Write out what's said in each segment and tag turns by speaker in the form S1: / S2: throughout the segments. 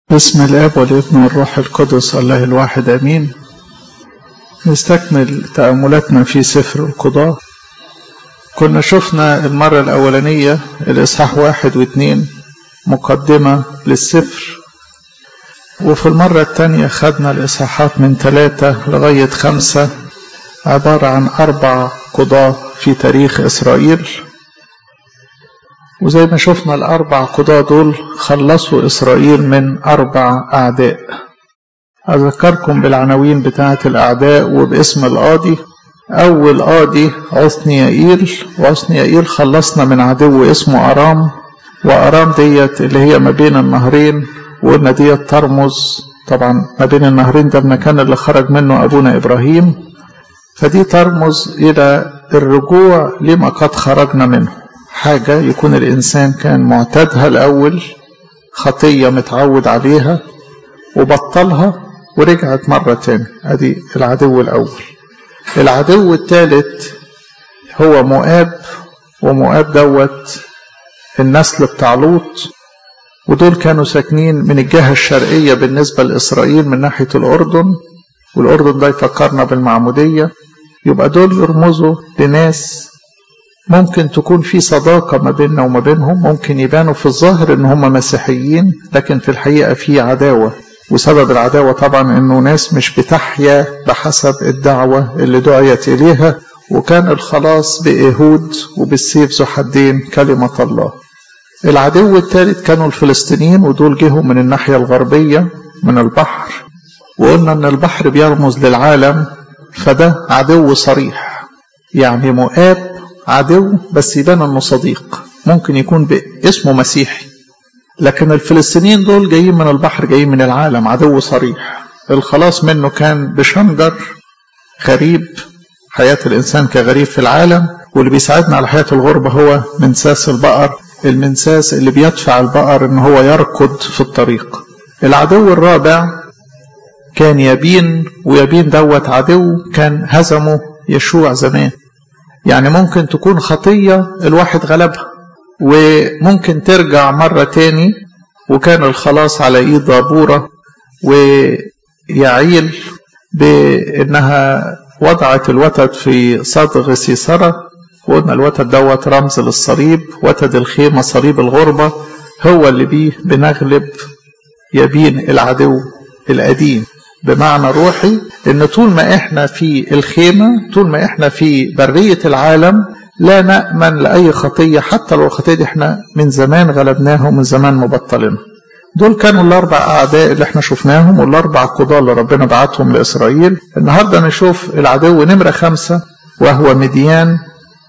S1: بسم الاب والابن والروح القدس الله الواحد امين نستكمل تأملاتنا في سفر القضاء كنا شفنا المرة الأولانية الإصحاح واحد واثنين مقدمة للسفر وفي المرة الثانية خدنا الإصحاحات من ثلاثة لغاية خمسة عبارة عن أربع قضاة في تاريخ إسرائيل وزي ما شفنا الأربع قضاة دول خلصوا إسرائيل من أربع أعداء أذكركم بالعناوين بتاعة الأعداء وباسم القاضي أول قاضي عثنيائيل وعثنيائيل خلصنا من عدو اسمه أرام وأرام ديت اللي هي ما بين النهرين وقلنا ديت ترمز طبعا ما بين النهرين ده المكان اللي خرج منه أبونا إبراهيم فدي ترمز إلى الرجوع لما قد خرجنا منه حاجة يكون الإنسان كان معتادها الأول خطية متعود عليها وبطلها ورجعت مرة تاني أدي العدو الأول العدو الثالث هو مؤاب ومؤاب دوت النسل بتاع لوط ودول كانوا ساكنين من الجهة الشرقية بالنسبة لإسرائيل من ناحية الأردن والأردن ده يفكرنا بالمعمودية يبقى دول يرمزوا لناس ممكن تكون في صداقة ما بيننا وما بينهم ممكن يبانوا في الظاهر ان هم مسيحيين لكن في الحقيقة في عداوة وسبب العداوة طبعا انه ناس مش بتحيا بحسب الدعوة اللي دعيت اليها وكان الخلاص بإيهود وبالسيف ذو حدين كلمة الله العدو الثالث كانوا الفلسطينيين ودول جيهم من الناحية الغربية من البحر وقلنا ان البحر بيرمز للعالم فده عدو صريح يعني مؤاب عدو بس يبان انه صديق ممكن يكون باسمه مسيحي لكن الفلسطينيين دول جايين من البحر جايين من العالم عدو صريح الخلاص منه كان بشنجر غريب حياة الإنسان كغريب في العالم واللي بيساعدنا على حياة الغربة هو منساس البقر المنساس اللي بيدفع البقر ان هو يركض في الطريق العدو الرابع كان يبين ويبين دوت عدو كان هزمه يشوع زمان يعني ممكن تكون خطية الواحد غلبها وممكن ترجع مرة تاني وكان الخلاص على ايد دابورة ويعيل بانها وضعت الوتد في صدغ سيسرة وقلنا الوتد دوت رمز للصليب وتد الخيمة صليب الغربة هو اللي بيه بنغلب يبين العدو القديم بمعنى روحي ان طول ما احنا في الخيمة طول ما احنا في برية العالم لا نأمن لأي خطية حتى لو الخطية دي احنا من زمان غلبناها ومن زمان مبطلينها دول كانوا الأربع أعداء اللي احنا شفناهم والأربع قضاة اللي ربنا بعتهم لإسرائيل النهاردة نشوف العدو نمرة خمسة وهو مديان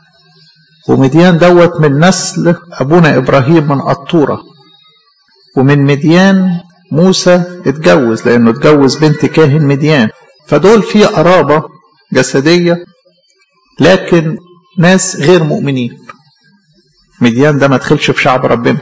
S1: ومديان دوت من نسل أبونا إبراهيم من قطورة ومن مديان موسى اتجوز لانه اتجوز بنت كاهن مديان فدول في قرابه جسديه لكن ناس غير مؤمنين مديان ده ما دخلش في شعب ربنا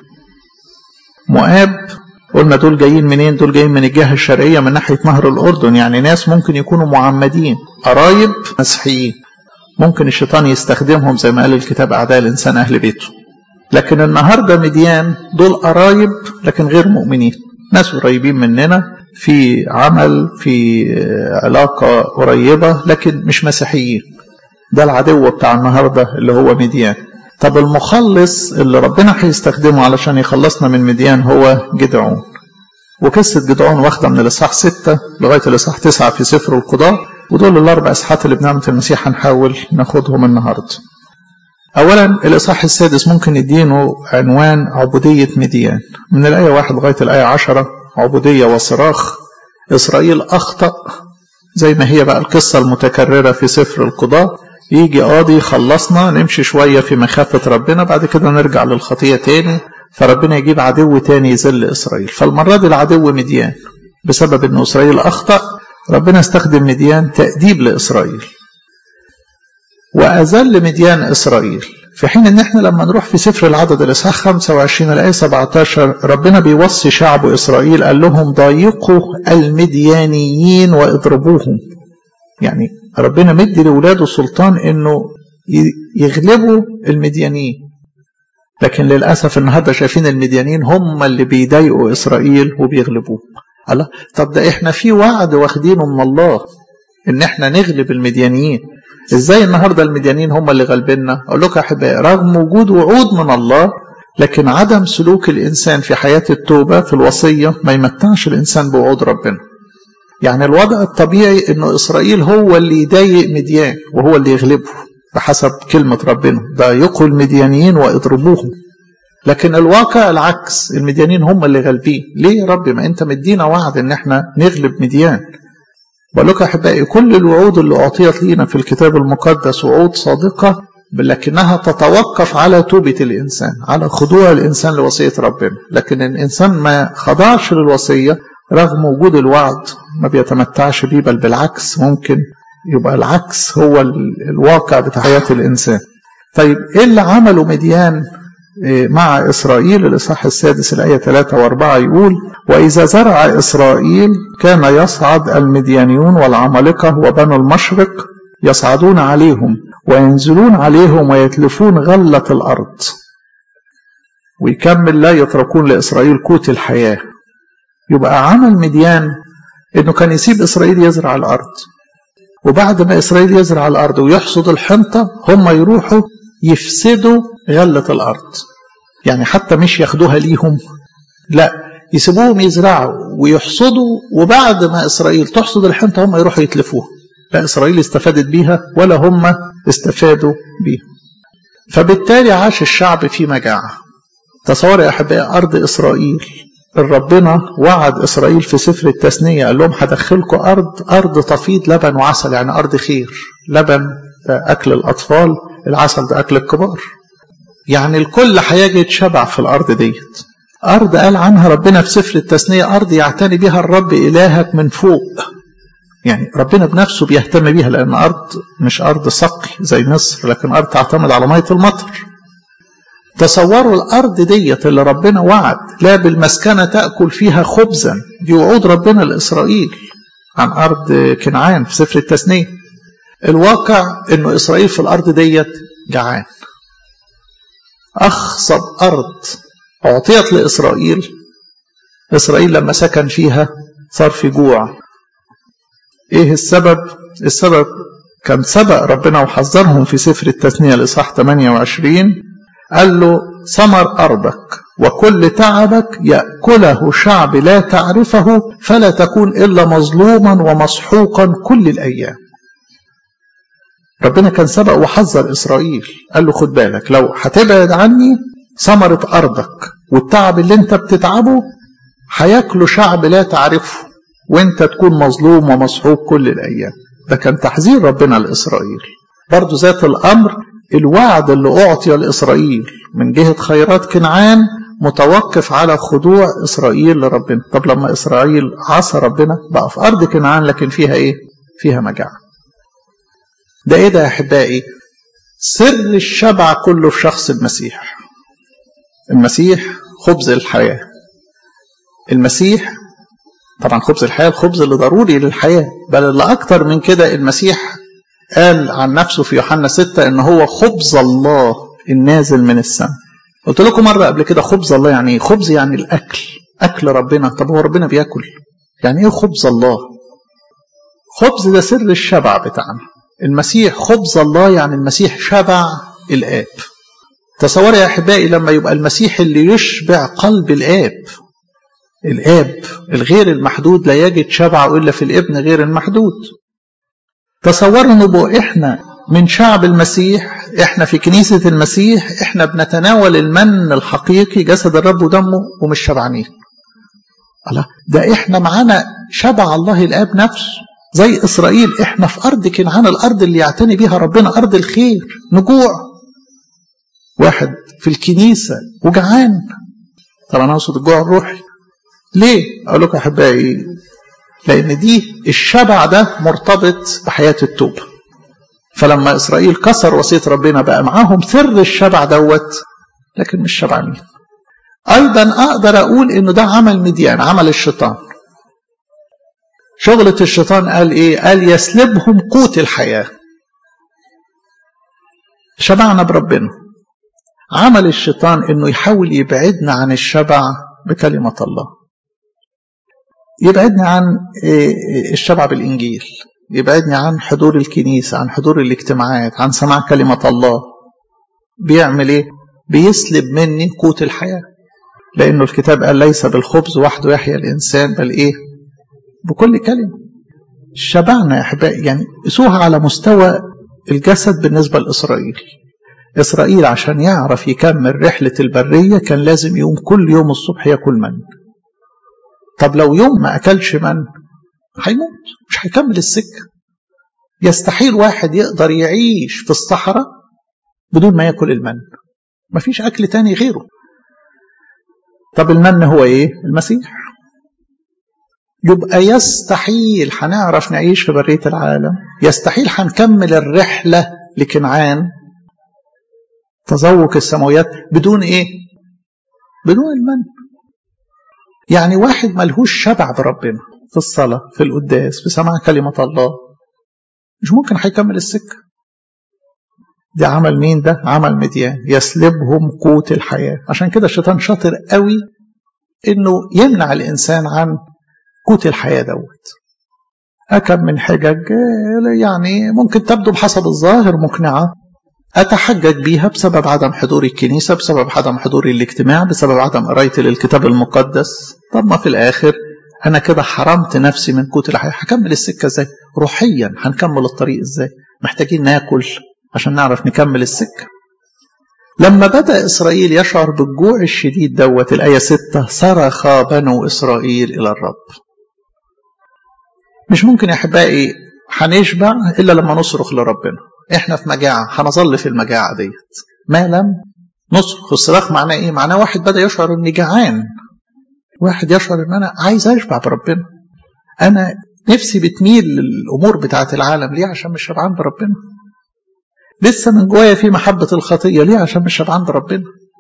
S1: مؤاب قلنا دول جايين منين دول جايين من الجهه الشرقيه من ناحيه نهر الاردن يعني ناس ممكن يكونوا معمدين قرايب مسيحيين ممكن الشيطان يستخدمهم زي ما قال الكتاب اعداء الانسان اهل بيته لكن النهارده مديان دول قرايب لكن غير مؤمنين ناس قريبين مننا في عمل في علاقة قريبة لكن مش مسيحيين ده العدو بتاع النهاردة اللي هو مديان طب المخلص اللي ربنا هيستخدمه علشان يخلصنا من مديان هو جدعون وقصة جدعون واخدة من الإصحاح ستة لغاية الإصحاح تسعة في سفر القضاء ودول الأربع إصحاحات اللي بنعمة المسيح هنحاول ناخدهم النهاردة أولا الإصحاح السادس ممكن يدينه عنوان عبودية مديان من الآية واحد لغاية الآية عشرة عبودية وصراخ إسرائيل أخطأ زي ما هي بقى القصة المتكررة في سفر القضاء يجي قاضي خلصنا نمشي شوية في مخافة ربنا بعد كده نرجع للخطية تاني فربنا يجيب عدو تاني يذل إسرائيل فالمرة دي العدو مديان بسبب أن إسرائيل أخطأ ربنا استخدم مديان تأديب لإسرائيل وأذل مديان إسرائيل في حين ان احنا لما نروح في سفر العدد الاصحاح 25 الايه 17 ربنا بيوصي شعب اسرائيل قال لهم ضايقوا المديانيين واضربوهم يعني ربنا مدي لاولاده سلطان انه يغلبوا المديانيين لكن للأسف النهاردة شايفين المديانين هم اللي بيضايقوا إسرائيل وبيغلبوهم الله طب ده احنا في وعد واخدينه من الله ان احنا نغلب المديانيين ازاي النهارده المديانين هم اللي غالبيننا اقول لكم يا احبائي رغم وجود وعود من الله لكن عدم سلوك الانسان في حياه التوبه في الوصيه ما يمتعش الانسان بوعود ربنا يعني الوضع الطبيعي انه اسرائيل هو اللي يضايق مديان وهو اللي يغلبه بحسب كلمه ربنا ضايقوا المديانيين واضربوهم لكن الواقع العكس المديانين هم اللي غالبين ليه يا رب ما انت مدينا وعد ان احنا نغلب مديان بقول لكم احبائي كل الوعود اللي اعطيت لينا في الكتاب المقدس وعود صادقه لكنها تتوقف على توبه الانسان على خضوع الانسان لوصيه ربنا لكن الانسان ما خضعش للوصيه رغم وجود الوعد ما بيتمتعش بيه بل بالعكس ممكن يبقى العكس هو الواقع بتاع حياه الانسان طيب ايه اللي عمله مديان مع إسرائيل الإصحاح السادس الآية 3 و4 يقول وإذا زرع إسرائيل كان يصعد المديانيون والعمالقة وبنو المشرق يصعدون عليهم وينزلون عليهم ويتلفون غلة الأرض ويكمل لا يتركون لإسرائيل قوت الحياة يبقى عمل مديان إنه كان يسيب إسرائيل يزرع الأرض وبعد ما إسرائيل يزرع الأرض ويحصد الحنطة هم يروحوا يفسدوا غلة الأرض يعني حتى مش ياخدوها ليهم لا يسيبوهم يزرعوا ويحصدوا وبعد ما إسرائيل تحصد الحنطة هم يروحوا يتلفوها لا إسرائيل استفادت بيها ولا هم استفادوا بيها فبالتالي عاش الشعب في مجاعة تصور يا أحبائي أرض إسرائيل ربنا وعد إسرائيل في سفر التثنية قال لهم هدخلكم أرض أرض تفيض لبن وعسل يعني أرض خير لبن ده أكل الأطفال العسل ده أكل الكبار يعني الكل هيجد شبع في الأرض ديت أرض قال عنها ربنا في سفر التثنية أرض يعتني بها الرب إلهك من فوق يعني ربنا بنفسه بيهتم بيها لأن أرض مش أرض سقي زي مصر لكن أرض تعتمد على مية المطر تصوروا الأرض ديت اللي ربنا وعد لا بالمسكنة تأكل فيها خبزا دي وعود ربنا لإسرائيل عن أرض كنعان في سفر التثنية الواقع انه اسرائيل في الارض ديت جعان اخصب ارض اعطيت لاسرائيل اسرائيل لما سكن فيها صار في جوع ايه السبب السبب كان سبق ربنا وحذرهم في سفر التثنية الإصحاح 28 قال له ثمر أرضك وكل تعبك يأكله شعب لا تعرفه فلا تكون إلا مظلوما ومسحوقا كل الأيام ربنا كان سبق وحذر إسرائيل قال له خد بالك لو هتبعد عني ثمرة أرضك والتعب اللي انت بتتعبه هياكله شعب لا تعرفه وانت تكون مظلوم ومسحوق كل الأيام ده كان تحذير ربنا لإسرائيل برضو ذات الأمر الوعد اللي أعطي لإسرائيل من جهة خيرات كنعان متوقف على خضوع إسرائيل لربنا طب لما إسرائيل عصى ربنا بقى في أرض كنعان لكن فيها إيه فيها مجاعة ده إيه ده يا أحبائي سر الشبع كله في شخص المسيح المسيح خبز الحياة المسيح طبعا خبز الحياة الخبز اللي ضروري للحياة بل اللي أكتر من كده المسيح قال عن نفسه في يوحنا 6 ان هو خبز الله النازل من السماء قلت لكم مرة قبل كده خبز الله يعني ايه خبز يعني الأكل أكل ربنا طب هو ربنا بياكل يعني ايه خبز الله خبز ده سر الشبع بتاعنا المسيح خبز الله يعني المسيح شبع الآب تصور يا أحبائي لما يبقى المسيح اللي يشبع قلب الآب الآب الغير المحدود لا يجد شبعه إلا في الابن غير المحدود تصوروا نبقى إحنا من شعب المسيح إحنا في كنيسة المسيح إحنا بنتناول المن الحقيقي جسد الرب ودمه ومش شبعانين الله ده إحنا معانا شبع الله الآب نفسه زي إسرائيل إحنا في أرض كنعان الأرض اللي يعتني بها ربنا أرض الخير نجوع واحد في الكنيسة وجعان طبعا أقصد الجوع الروحي ليه؟ أقول لكم أحبائي لأن دي الشبع ده مرتبط بحياة التوبة فلما إسرائيل كسر وصية ربنا بقى معاهم سر الشبع دوت لكن مش شبعانين أيضا أقدر أقول إنه ده عمل مديان عمل الشيطان شغلة الشيطان قال إيه؟ قال يسلبهم قوت الحياة شبعنا بربنا عمل الشيطان انه يحاول يبعدنا عن الشبع بكلمة الله يبعدني عن الشبع بالإنجيل يبعدني عن حضور الكنيسة عن حضور الاجتماعات عن سماع كلمة الله بيعمل ايه بيسلب مني قوت الحياة لأنه الكتاب قال ليس بالخبز وحده يحيا الإنسان بل إيه بكل كلمة شبعنا يا أحبائي يعني قسوها على مستوى الجسد بالنسبة لإسرائيل إسرائيل عشان يعرف يكمل رحلة البرية كان لازم يوم كل يوم الصبح ياكل من طب لو يوم ما أكلش من هيموت مش هيكمل السكة يستحيل واحد يقدر يعيش في الصحراء بدون ما ياكل المن مفيش أكل تاني غيره طب المن هو إيه المسيح يبقى يستحيل هنعرف نعيش في برية العالم يستحيل هنكمل الرحلة لكنعان تذوق السماويات بدون ايه بدون المن يعني واحد ملهوش شبع بربنا في الصلاة في القداس في سماع كلمة الله مش ممكن هيكمل السكة ده عمل مين ده عمل مديان يسلبهم قوت الحياة عشان كده الشيطان شاطر قوي انه يمنع الانسان عن قوت الحياة دوت أكم من حجج يعني ممكن تبدو بحسب الظاهر مقنعة أتحجج بيها بسبب عدم حضور الكنيسة بسبب عدم حضور الاجتماع بسبب عدم قرايتي للكتاب المقدس طب ما في الآخر أنا كده حرمت نفسي من قوت الحياة هكمل السكة ازاي روحيا هنكمل الطريق ازاي محتاجين ناكل عشان نعرف نكمل السكة لما بدأ إسرائيل يشعر بالجوع الشديد دوت الآية 6 صرخ بنو إسرائيل إلى الرب مش ممكن يا أحبائي هنشبع إلا لما نصرخ لربنا إحنا في مجاعة هنظل في المجاعة ديت ما لم نصرخ الصراخ معناه إيه؟ معناه واحد بدأ يشعر إني جعان واحد يشعر إن أنا عايز أشبع بربنا أنا نفسي بتميل للأمور بتاعت العالم ليه عشان مش شبعان بربنا لسه من جوايا في محبة الخطية ليه عشان مش شبعان بربنا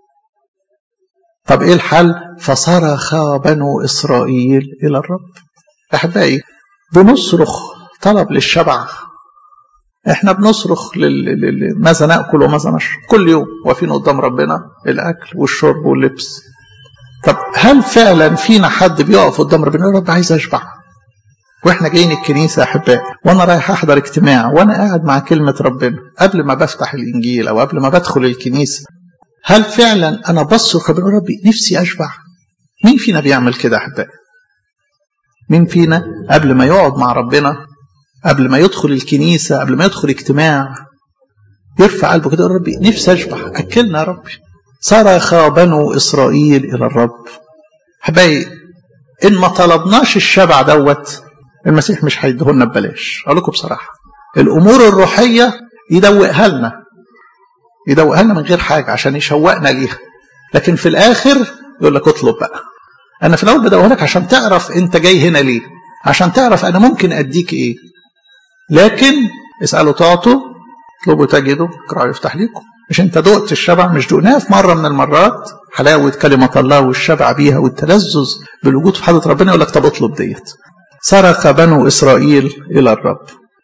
S1: طب ايه الحل فصرخ بنو إسرائيل إلى الرب أحبائي بنصرخ طلب للشبع احنا بنصرخ لل... ماذا ناكل وماذا نشرب كل يوم واقفين قدام ربنا الاكل والشرب واللبس طب هل فعلا فينا حد بيقف قدام ربنا يا رب عايز اشبع واحنا جايين الكنيسه يا احبائي وانا رايح احضر اجتماع وانا قاعد مع كلمه ربنا قبل ما بفتح الانجيل او قبل ما بدخل الكنيسه هل فعلا انا بصرخ ربنا ربي نفسي اشبع مين فينا بيعمل كده يا احبائي مين فينا قبل ما يقعد مع ربنا قبل ما يدخل الكنيسة قبل ما يدخل اجتماع يرفع قلبه كده يا ربي نفسي أشبع أكلنا يا ربي صرخ بنو إسرائيل إلى الرب حبايبي إن ما طلبناش الشبع دوت المسيح مش هيديهولنا ببلاش أقول لكم بصراحة الأمور الروحية يدوقها لنا يدوقها لنا من غير حاجة عشان يشوقنا ليها لكن في الآخر يقول لك اطلب بقى أنا في الأول بدوقها لك عشان تعرف أنت جاي هنا ليه عشان تعرف أنا ممكن أديك إيه لكن اسألوا تعطوا اطلبوا تجدوا اقرأوا يفتح لكم مش انت دقت الشبع مش دقناه في مرة من المرات حلاوة كلمة الله والشبع بيها والتلذذ بالوجود في حضرة ربنا يقول لك طب اطلب ديت صرخ بنو إسرائيل إلى الرب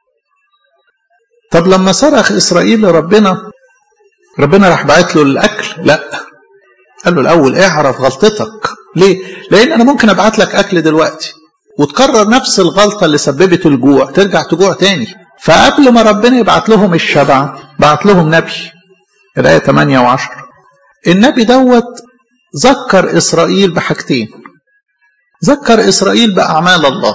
S1: طب لما صرخ إسرائيل لربنا ربنا راح باعت له الأكل لا قال له الأول اعرف غلطتك ليه؟ لأن أنا ممكن أبعت لك أكل دلوقتي وتكرر نفس الغلطة اللي سببت الجوع ترجع تجوع تاني فقبل ما ربنا يبعت لهم الشبع بعت لهم نبي الآية 8 و10 النبي دوت ذكر إسرائيل بحاجتين ذكر إسرائيل بأعمال الله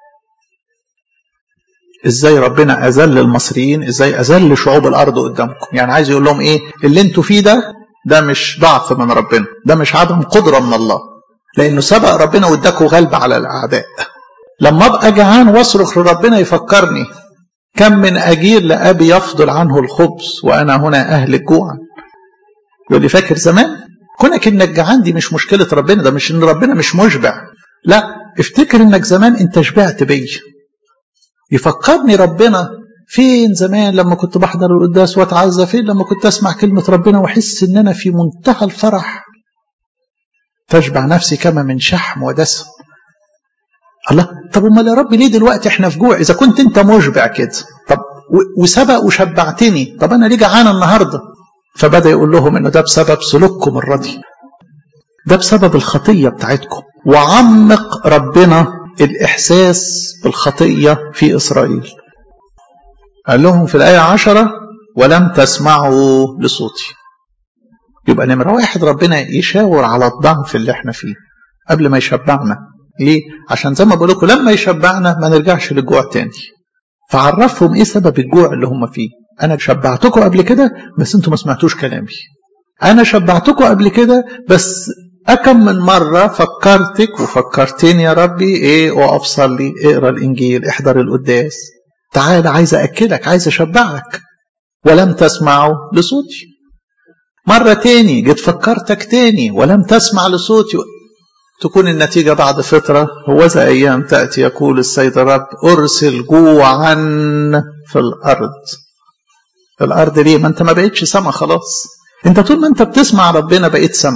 S1: ازاي ربنا اذل المصريين ازاي اذل شعوب الارض قدامكم يعني عايز يقول لهم ايه اللي انتوا فيه ده ده مش ضعف من ربنا ده مش عدم قدره من الله لانه سبق ربنا واداكوا غلبة على الاعداء لما ابقى جعان واصرخ لربنا يفكرني كم من اجير لابي يفضل عنه الخبز وانا هنا اهل الجوع يقول لي فاكر زمان كونك انك جعان دي مش مشكله ربنا ده مش ان ربنا مش مشبع لا افتكر انك زمان انت شبعت بيا يفكرني ربنا فين زمان لما كنت بحضر القداس واتعزى فين لما كنت اسمع كلمه ربنا واحس ان انا في منتهى الفرح تشبع نفسي كما من شحم ودسم الله طب امال يا رب ليه دلوقتي احنا في جوع اذا كنت انت مشبع كده طب وسبق وشبعتني طب انا ليه جعان النهارده فبدأ يقول لهم انه ده بسبب سلوككم الردي ده بسبب الخطية بتاعتكم وعمق ربنا الإحساس بالخطية في إسرائيل قال لهم في الآية عشرة ولم تسمعوا لصوتي يبقى نمرة واحد ربنا يشاور على الضعف اللي احنا فيه قبل ما يشبعنا ليه؟ عشان زي ما بقول لكم لما يشبعنا ما نرجعش للجوع تاني فعرفهم ايه سبب الجوع اللي هم فيه انا شبعتكم قبل كده بس انتوا ما سمعتوش كلامي انا شبعتكم قبل كده بس أكم من مرة فكرتك وفكرتني يا ربي إيه وقف صلي اقرا الإنجيل احضر القداس تعال عايز أكلك عايز أشبعك ولم تسمعوا لصوتي مرة تاني جيت فكرتك تاني ولم تسمع لصوتي تكون النتيجة بعد فترة هوذا أيام تأتي يقول السيد الرب أرسل جوعا في الأرض في الأرض ليه ما أنت ما بقيتش سما خلاص أنت طول ما أنت بتسمع ربنا بقيت سما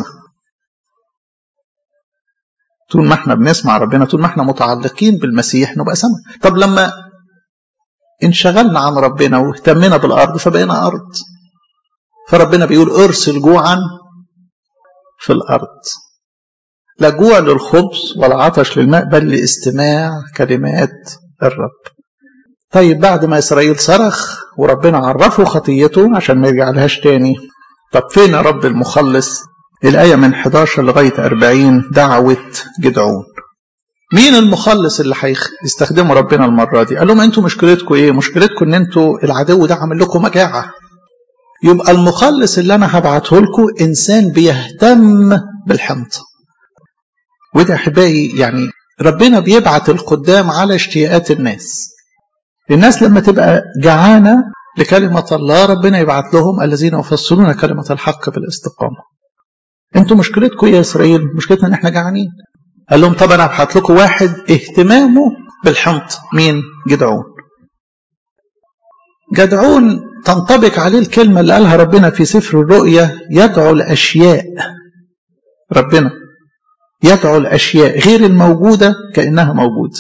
S1: طول ما احنا بنسمع ربنا طول ما احنا متعلقين بالمسيح نبقى سما طب لما انشغلنا عن ربنا واهتمنا بالارض فبقينا ارض فربنا بيقول ارسل جوعا في الارض لا جوع للخبز ولا عطش للماء بل لاستماع كلمات الرب طيب بعد ما اسرائيل صرخ وربنا عرفه خطيته عشان ما يرجع لهاش تاني طب فين يا رب المخلص الآية من 11 لغاية 40 دعوة جدعون مين المخلص اللي هيستخدمه ربنا المرة دي قال لهم انتوا مشكلتكم ايه مشكلتكم ان انتوا العدو ده عامل لكم مجاعة يبقى المخلص اللي انا هبعته لكم انسان بيهتم بالحنطة وده احبائي يعني ربنا بيبعت القدام على اشتياقات الناس الناس لما تبقى جعانة لكلمة الله ربنا يبعت لهم الذين يفسرون كلمة الحق بالاستقامة انتوا مشكلتكم يا اسرائيل مشكلتنا ان احنا جعانين قال لهم طب انا هبعت لكم واحد اهتمامه بالحنط مين جدعون جدعون تنطبق عليه الكلمة اللي قالها ربنا في سفر الرؤيا يدعو الأشياء ربنا يدعو الأشياء غير الموجودة كأنها موجودة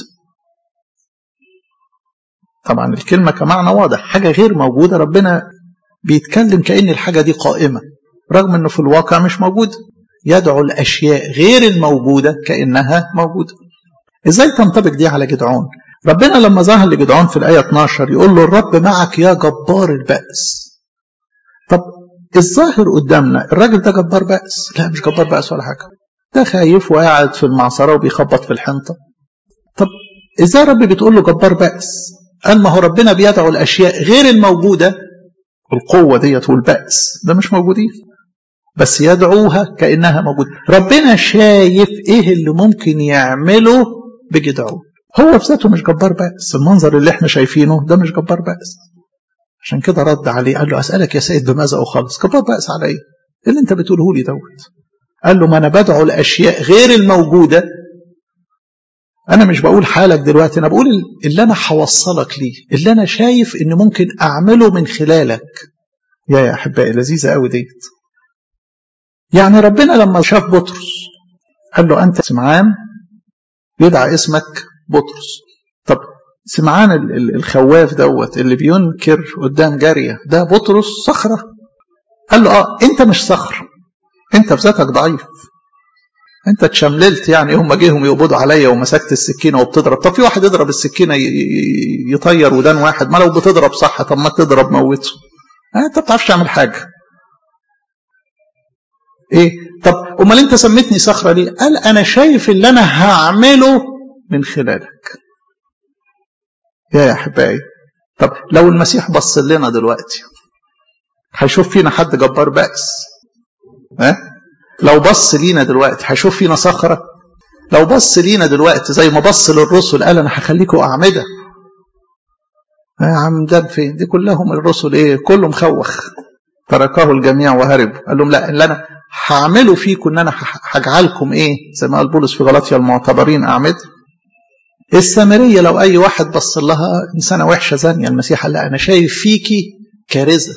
S1: طبعا الكلمة كمعنى واضح حاجة غير موجودة ربنا بيتكلم كأن الحاجة دي قائمة رغم انه في الواقع مش موجود يدعو الاشياء غير الموجوده كانها موجوده ازاي تنطبق دي على جدعون ربنا لما ظهر لجدعون في الايه 12 يقول له الرب معك يا جبار البأس طب الظاهر قدامنا الراجل ده جبار بأس لا مش جبار بأس ولا حاجه ده خايف وقاعد في المعصره وبيخبط في الحنطه طب ازاي رب بتقول له جبار بأس قال ما هو ربنا بيدعو الاشياء غير الموجوده القوه ديت والبأس ده مش موجودين بس يدعوها كأنها موجودة ربنا شايف ايه اللي ممكن يعمله بجدعون هو في ذاته مش جبار بأس المنظر اللي احنا شايفينه ده مش جبار بأس عشان كده رد عليه قال له أسألك يا سيد بماذا أخلص جبار بأس على ايه اللي انت بتقوله لي دوت قال له ما انا بدعو الاشياء غير الموجودة انا مش بقول حالك دلوقتي انا بقول اللي انا هوصلك ليه اللي انا شايف ان ممكن اعمله من خلالك يا يا احبائي لذيذه قوي ديت يعني ربنا لما شاف بطرس قال له أنت سمعان يدعى اسمك بطرس طب سمعان الخواف دوت اللي بينكر قدام جارية ده بطرس صخرة قال له اه انت مش صخر انت في ذاتك ضعيف انت اتشمللت يعني هم جيهم يقبضوا عليا ومسكت السكينه وبتضرب طب في واحد يضرب السكينه يطير ودان واحد ما لو بتضرب صح طب ما تضرب موته انت ما بتعرفش تعمل حاجه ايه طب امال انت سميتني صخره ليه قال انا شايف اللي انا هعمله من خلالك يا يا احبائي طب لو المسيح بص لنا دلوقتي هيشوف فينا حد جبار بأس ها لو بص لينا دلوقتي هيشوف فينا صخره لو بص لينا دلوقتي زي ما بص للرسل قال انا هخليكم اعمده يا عم ده فين دي كلهم الرسل ايه كله مخوخ تركه الجميع وهربوا قال لهم لا اللي انا هعمله فيكم ان انا هجعلكم ايه زي ما قال بولس في غلطيا المعتبرين اعمد السامريه لو اي واحد بص لها انسانه وحشه زانيه المسيح قال لا انا شايف فيكي كارثه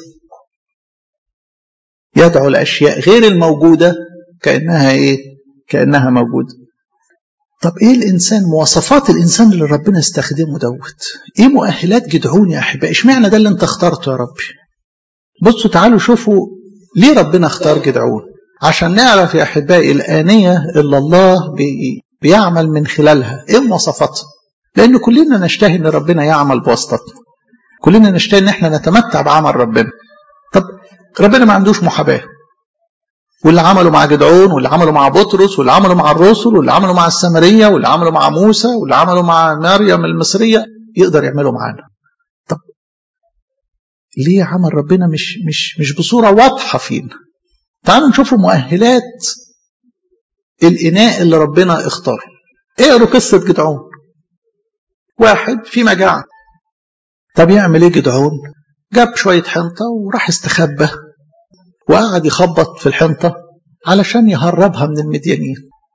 S1: يدعو الاشياء غير الموجوده كانها ايه كانها موجوده طب ايه الانسان مواصفات الانسان اللي ربنا استخدمه دوت ايه مؤهلات جدعون يا احبائي اشمعنى ده اللي انت اخترته يا ربي بصوا تعالوا شوفوا ليه ربنا اختار جدعون عشان نعرف يا أحبائي الآنية اللي الله بي بيعمل من خلالها ايه مواصفاتها لأن كلنا نشتهي أن ربنا يعمل بواسطتنا كلنا نشتهي أن احنا نتمتع بعمل ربنا طب ربنا ما عندوش محاباة واللي عمله مع جدعون واللي عمله مع بطرس واللي عمله مع الرسل واللي عمله مع السامرية واللي عمله مع موسى واللي عمله مع مريم المصرية يقدر يعمله معانا طب ليه عمل ربنا مش مش مش بصورة واضحة فينا تعالوا نشوف مؤهلات الإناء اللي ربنا اختاره اقروا قصة جدعون واحد في مجاعة طب يعمل ايه جدعون جاب شوية حنطة وراح استخبى وقعد يخبط في الحنطة علشان يهربها من المديانين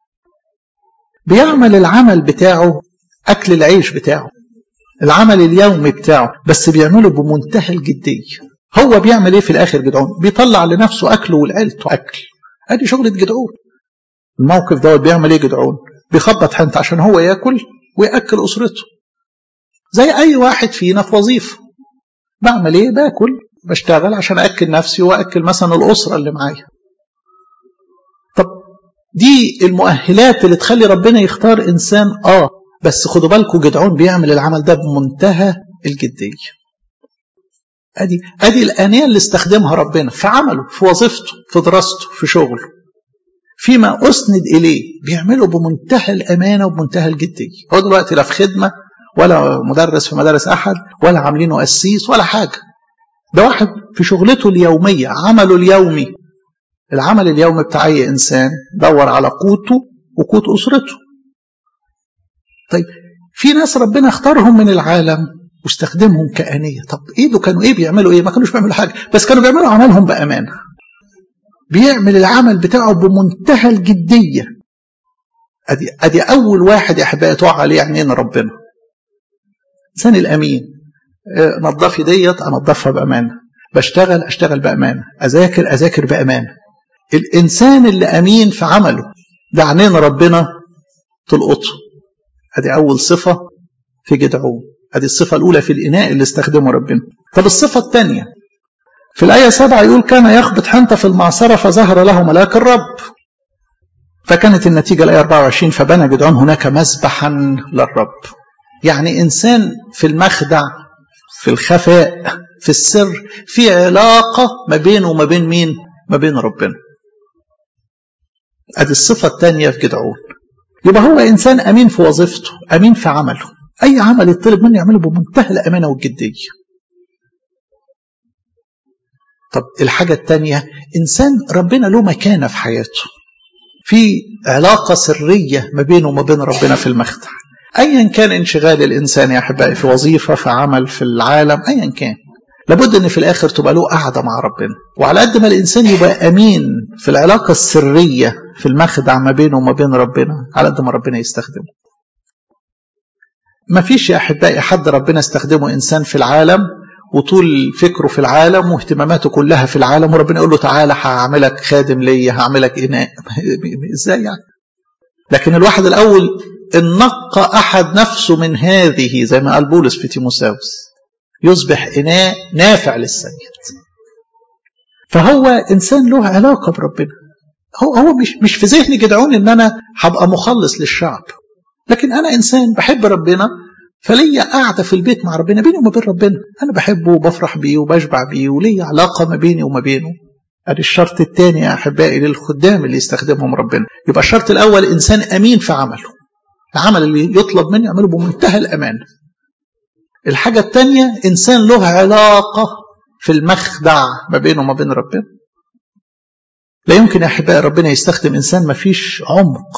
S1: بيعمل العمل بتاعه أكل العيش بتاعه العمل اليومي بتاعه بس بيعمله بمنتهى الجدية هو بيعمل ايه في الآخر جدعون بيطلع لنفسه أكله ولعيلته أكل ادي شغلة جدعون الموقف دوت بيعمل ايه جدعون بيخبط حنطة عشان هو ياكل ويأكل أسرته زي أي واحد فينا في وظيفة بعمل ايه باكل بشتغل عشان أكل نفسي وأكل مثلا الأسرة اللي معايا طب دي المؤهلات اللي تخلي ربنا يختار إنسان آه بس خدوا بالكم جدعون بيعمل العمل ده بمنتهى الجدية أدي أدي الآنية اللي استخدمها ربنا في عمله في وظيفته في دراسته في شغله فيما أسند إليه بيعمله بمنتهى الأمانة وبمنتهى الجدية هو دلوقتي لا في خدمة ولا مدرس في مدارس أحد ولا عاملينه قسيس ولا حاجة ده واحد في شغلته اليومية عمله اليومي العمل اليومي بتاع أي إنسان دور على قوته وقوت أسرته طيب في ناس ربنا اختارهم من العالم واستخدمهم كأنية طب ايه ده كانوا ايه بيعملوا ايه ما كانوش بيعملوا حاجة بس كانوا بيعملوا عملهم بأمانة بيعمل العمل بتاعه بمنتهى الجدية ادي ادي اول واحد يا احبائي تقع عليه عينين ربنا الانسان الامين نظفي ديت انظفها بامانه بشتغل اشتغل بامانه اذاكر اذاكر بامانه الانسان اللي امين في عمله ده عينين ربنا تلقطه ادي اول صفه في جدعون ادي الصفه الاولى في الاناء اللي استخدمه ربنا طب الصفه الثانيه في الآية سبعة يقول كان يخبط حنطة في المعصرة فظهر له ملاك الرب فكانت النتيجة الآية 24 فبنى جدعون هناك مذبحا للرب يعني إنسان في المخدع في الخفاء في السر في علاقة ما بينه وما بين مين ما بين ربنا ادي الصفة الثانية في جدعون يبقى هو إنسان أمين في وظيفته أمين في عمله أي عمل يطلب منه يعمله بمنتهى الأمانة والجدية طب الحاجة الثانية إنسان ربنا له مكانة في حياته في علاقة سرية ما بينه وما بين ربنا في المخدع أيا كان انشغال الإنسان يا أحبائي في وظيفة في عمل في العالم أيا كان لابد ان في الاخر تبقى له قعده مع ربنا وعلى قد ما الانسان يبقى امين في العلاقه السريه في المخدع ما بينه وما بين ربنا على قد ما ربنا يستخدمه ما فيش يا احبائي حد ربنا استخدمه انسان في العالم وطول فكره في العالم واهتماماته كلها في العالم وربنا يقول له تعالى هعملك خادم ليا هعملك اناء ازاي يعني لكن الواحد الاول ان نقى احد نفسه من هذه زي ما قال بولس في تيموساوس يصبح إناء نافع للسيد فهو إنسان له علاقة بربنا هو هو مش مش في ذهني جدعون إن أنا هبقى مخلص للشعب لكن أنا إنسان بحب ربنا فليا قاعدة في البيت مع ربنا بيني وما بين ربنا أنا بحبه وبفرح بيه وبشبع بيه وليا علاقة ما بيني وما بينه ادي الشرط الثاني يا احبائي للخدام اللي يستخدمهم ربنا يبقى الشرط الاول انسان امين في عمله العمل اللي يطلب منه يعمله بمنتهى الامانه الحاجة الثانية إنسان له علاقة في المخدع ما بينه وما بين ربنا لا يمكن يا أحبائي ربنا يستخدم إنسان ما فيش عمق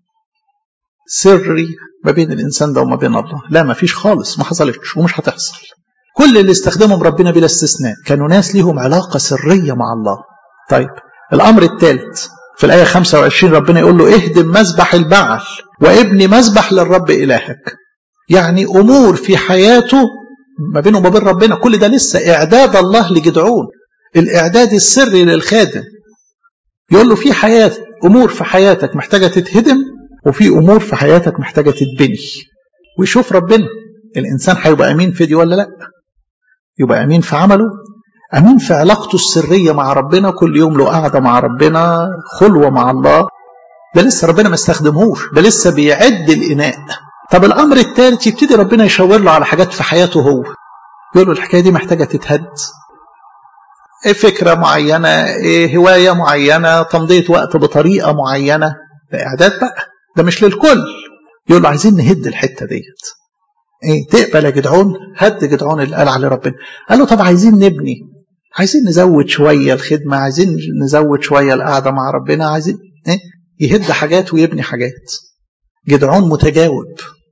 S1: سري ما بين الإنسان ده وما بين الله لا ما فيش خالص ما حصلتش ومش هتحصل كل اللي استخدمهم ربنا بلا استثناء كانوا ناس ليهم علاقة سرية مع الله طيب الأمر الثالث في الآية 25 ربنا يقول له اهدم مذبح البعل وابني مذبح للرب إلهك يعني أمور في حياته ما بينه وما بين ربنا كل ده لسه إعداد الله لجدعون الإعداد السري للخادم يقول له في حياة أمور في حياتك محتاجة تتهدم وفي أمور في حياتك محتاجة تتبني ويشوف ربنا الإنسان هيبقى أمين في دي ولا لأ يبقى أمين في عمله امين في علاقته السريه مع ربنا كل يوم له قعده مع ربنا خلوه مع الله ده لسه ربنا ما استخدمهوش ده لسه بيعد الاناء طب الامر الثالث يبتدي ربنا يشاور له على حاجات في حياته هو يقول له الحكايه دي محتاجه تتهد إيه فكره معينه إيه هوايه معينه تمضيه وقت بطريقه معينه ده اعداد بقى ده مش للكل يقول له عايزين نهد الحته ديت ايه تقبل يا جدعون هد جدعون اللي قال عليه ربنا قال له طب عايزين نبني عايزين نزود شويه الخدمه عايزين نزود شويه القعده مع ربنا عايزين ايه يهد حاجات ويبني حاجات جدعون متجاوب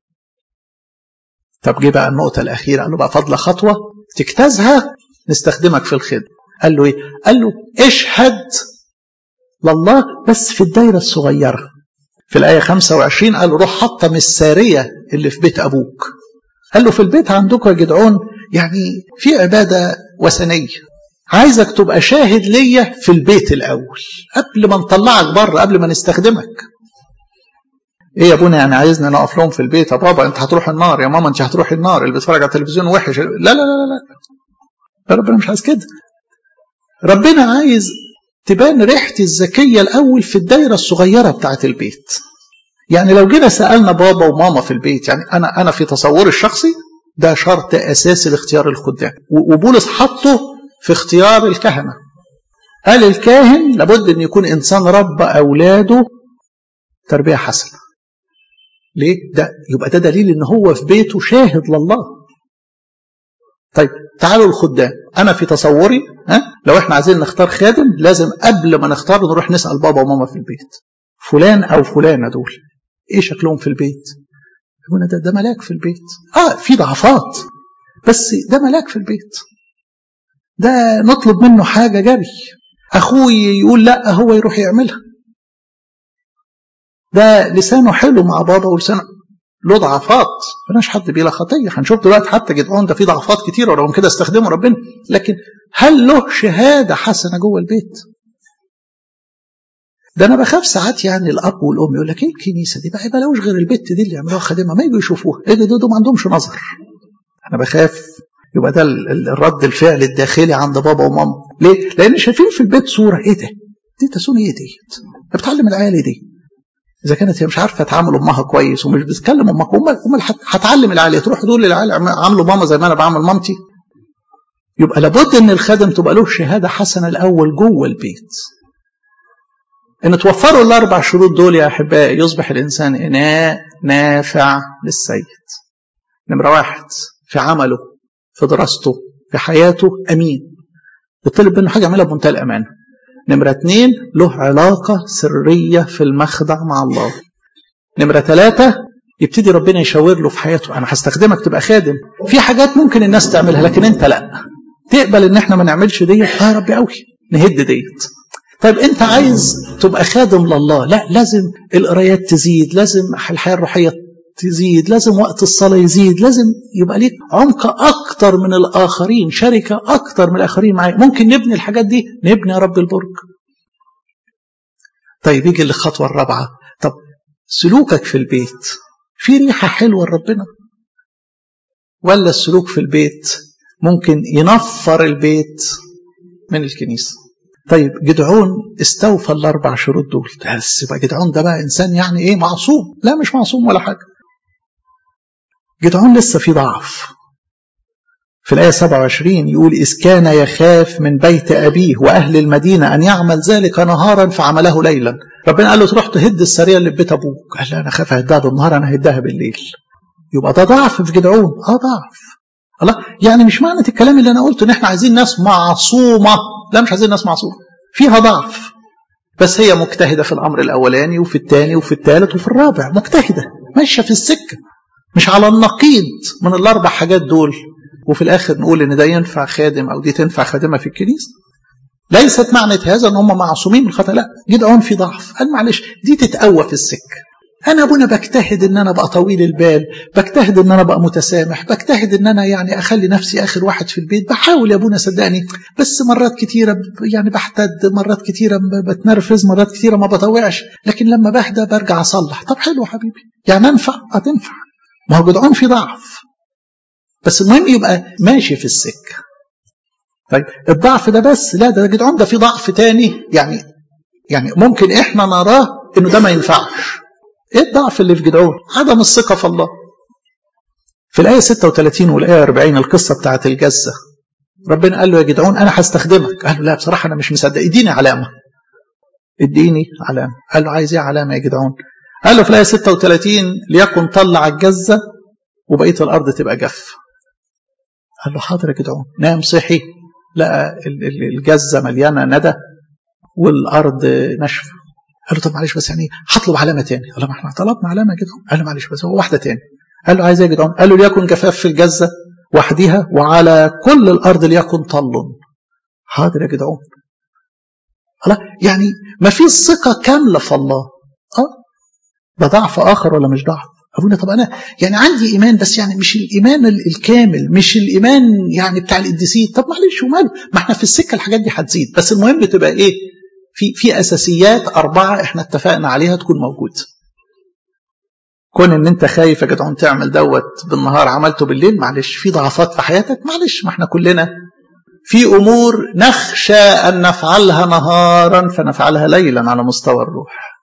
S1: طب جه بقى النقطة الأخيرة قال له بقى فضل خطوة تجتازها نستخدمك في الخدمة قال له إيه؟ قال له اشهد لله بس في الدايرة الصغيرة في الآية 25 قال له روح حطم السارية اللي في بيت أبوك قال له في البيت عندكم يا جدعون يعني في عبادة وثنية عايزك تبقى شاهد ليا في البيت الأول قبل ما نطلعك بره قبل ما نستخدمك ايه يا ابونا يعني عايزنا نقف لهم في البيت يا بابا انت هتروح النار يا ماما انت هتروحي النار اللي بيتفرج على التلفزيون وحش لا لا لا لا لا ربنا مش عايز كده ربنا عايز تبان ريحتي الذكيه الاول في الدايره الصغيره بتاعه البيت يعني لو جينا سالنا بابا وماما في البيت يعني انا انا في تصوري الشخصي ده شرط اساسي لاختيار الخدام وبولس حطه في اختيار الكهنه قال الكاهن لابد ان يكون انسان رب اولاده تربيه حسنه ليه؟ ده يبقى ده دليل ان هو في بيته شاهد لله. طيب تعالوا الخدام، انا في تصوري ها لو احنا عايزين نختار خادم لازم قبل ما نختار نروح نسال بابا وماما في البيت. فلان او فلانه دول ايه شكلهم في البيت؟ يقولون ده ده ملاك في البيت. اه في ضعفات بس ده ملاك في البيت. ده نطلب منه حاجه جري. اخوي يقول لا هو يروح يعملها. ده لسانه حلو مع بابا ولسانه له ضعفات مفيش حد بلا خطيه هنشوف دلوقتي حتى جدعون ده فيه ضعفات كتير ورغم كده استخدمه ربنا لكن هل له شهاده حسنه جوه البيت؟ ده انا بخاف ساعات يعني الاب والام يقول لك ايه الكنيسه دي بقى بلاوش غير البت دي اللي يعملوها خادمه ما يجوا يشوفوها ايه ده دول ما عندهمش نظر انا بخاف يبقى ده الرد الفعل الداخلي عند بابا وماما ليه؟ لان شايفين في البيت صوره ايه ده؟ دي تسون ايه ديت؟ بتعلم العيال دي اذا كانت هي مش عارفه تعامل امها كويس ومش بتكلم امك امال امال هتعلم العيال تروح تقول للعيال عاملوا ماما زي ما انا بعمل مامتي يبقى لابد ان الخادم تبقى له شهاده حسنه الاول جوه البيت ان توفروا الاربع شروط دول يا احبائي يصبح الانسان اناء نافع للسيد نمره واحد في عمله في دراسته في حياته امين يطلب منه حاجه يعملها بمنتهى الامانه نمرة اتنين له علاقة سرية في المخدع مع الله نمرة ثلاثة يبتدي ربنا يشاور له في حياته أنا هستخدمك تبقى خادم في حاجات ممكن الناس تعملها لكن أنت لا تقبل إن إحنا ما نعملش ديت آه يا ربي قوي نهد ديت طيب أنت عايز تبقى خادم لله لا لازم القرايات تزيد لازم الحياة الروحية تزيد لازم وقت الصلاة يزيد لازم يبقى ليك عمق أكتر من الآخرين شركة أكتر من الآخرين معايا ممكن نبني الحاجات دي نبني يا رب البرج طيب يجي الخطوة الرابعة طب سلوكك في البيت في ريحة حلوة لربنا ولا السلوك في البيت ممكن ينفر البيت من الكنيسة طيب جدعون استوفى الأربع شروط دول بس يبقى جدعون ده بقى إنسان يعني إيه معصوم لا مش معصوم ولا حاجة جدعون لسه في ضعف في الآية 27 يقول إذ كان يخاف من بيت أبيه وأهل المدينة أن يعمل ذلك نهارا فعمله ليلا ربنا قال له تروح تهد السرية اللي في بيت أبوك قال لا أنا خاف أهدها بالنهار أنا هدها بالليل يبقى ده ضعف في جدعون اه ضعف الله يعني مش معنى الكلام اللي أنا قلته إن إحنا عايزين ناس معصومة لا مش عايزين ناس معصومة فيها ضعف بس هي مجتهدة في الأمر الأولاني وفي الثاني وفي الثالث وفي الرابع مجتهدة ماشية في السكة مش على النقيض من الأربع حاجات دول وفي الآخر نقول إن ده ينفع خادم أو دي تنفع خادمة في الكنيسة ليست معنى هذا ان هم معصومين من الخطا لا جدعون في ضعف قال معلش دي تتقوى في السكه انا ابونا بجتهد ان انا ابقى طويل البال بجتهد ان انا ابقى متسامح بجتهد ان انا يعني اخلي نفسي اخر واحد في البيت بحاول يا ابونا صدقني بس مرات كتيره يعني بحتد مرات كتيره بتنرفز مرات كتيره ما بطوعش لكن لما بهدى برجع اصلح طب حلو حبيبي يعني انفع هتنفع ما هو جدعون في ضعف بس المهم يبقى ماشي في السكه طيب الضعف ده بس لا ده جدعون ده في ضعف تاني يعني يعني ممكن احنا نراه انه ده ما ينفعش ايه الضعف اللي في جدعون عدم الثقه في الله في الايه 36 والايه 40 القصه بتاعت الجزه ربنا قال له يا جدعون انا هستخدمك قال له لا بصراحه انا مش مصدق اديني علامه اديني علامه قال له عايز ايه علامه يا جدعون قال له في الايه 36 ليكن طلع الجزه وبقيه الارض تبقى جف قال له حاضر يا جدعون نام صحي لقى الجزه مليانه ندى والارض ناشفه قال له طب معلش بس يعني هطلب علامه تاني قال له ما احنا طلبنا علامه كده قال له معلش بس هو واحده تاني قال له عايز ايه يا جدعان قال له ليكن جفاف في الجزه وحدها وعلى كل الارض ليكن طل حاضر يا جدعان الله يعني ما في ثقه كامله في الله اه ده ضعف اخر ولا مش ضعف ابونا طب انا يعني عندي ايمان بس يعني مش الايمان الكامل مش الايمان يعني بتاع القديسين طب معلش وماله ما احنا في السكه الحاجات دي هتزيد بس المهم تبقى ايه في في اساسيات اربعه احنا اتفقنا عليها تكون موجوده كون ان انت خايف يا جدعان تعمل دوت بالنهار عملته بالليل معلش في ضعفات في حياتك معلش ما احنا كلنا في امور نخشى ان نفعلها نهارا فنفعلها ليلا على مستوى الروح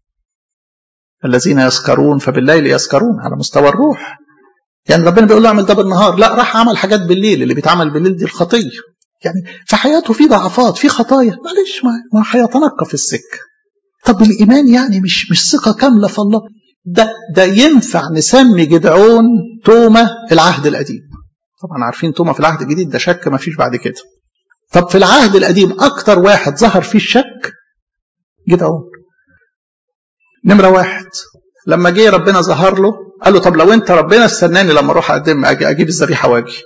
S1: الذين يسكرون فبالليل يسكرون على مستوى الروح يعني ربنا بيقول له اعمل ده بالنهار لا راح عمل حاجات بالليل اللي بيتعمل بالليل دي الخطيه يعني في حياته في ضعفات في خطايا معلش ما هيتنقى في السكه طب الايمان يعني مش مش ثقه كامله في الله ده ده ينفع نسمي جدعون توما العهد القديم طبعا عارفين توما في العهد الجديد ده شك ما فيش بعد كده طب في العهد القديم اكتر واحد ظهر فيه الشك جدعون نمره واحد لما جه ربنا ظهر له قال له طب لو انت ربنا استناني لما اروح اقدم أجي اجيب الذبيحه واجي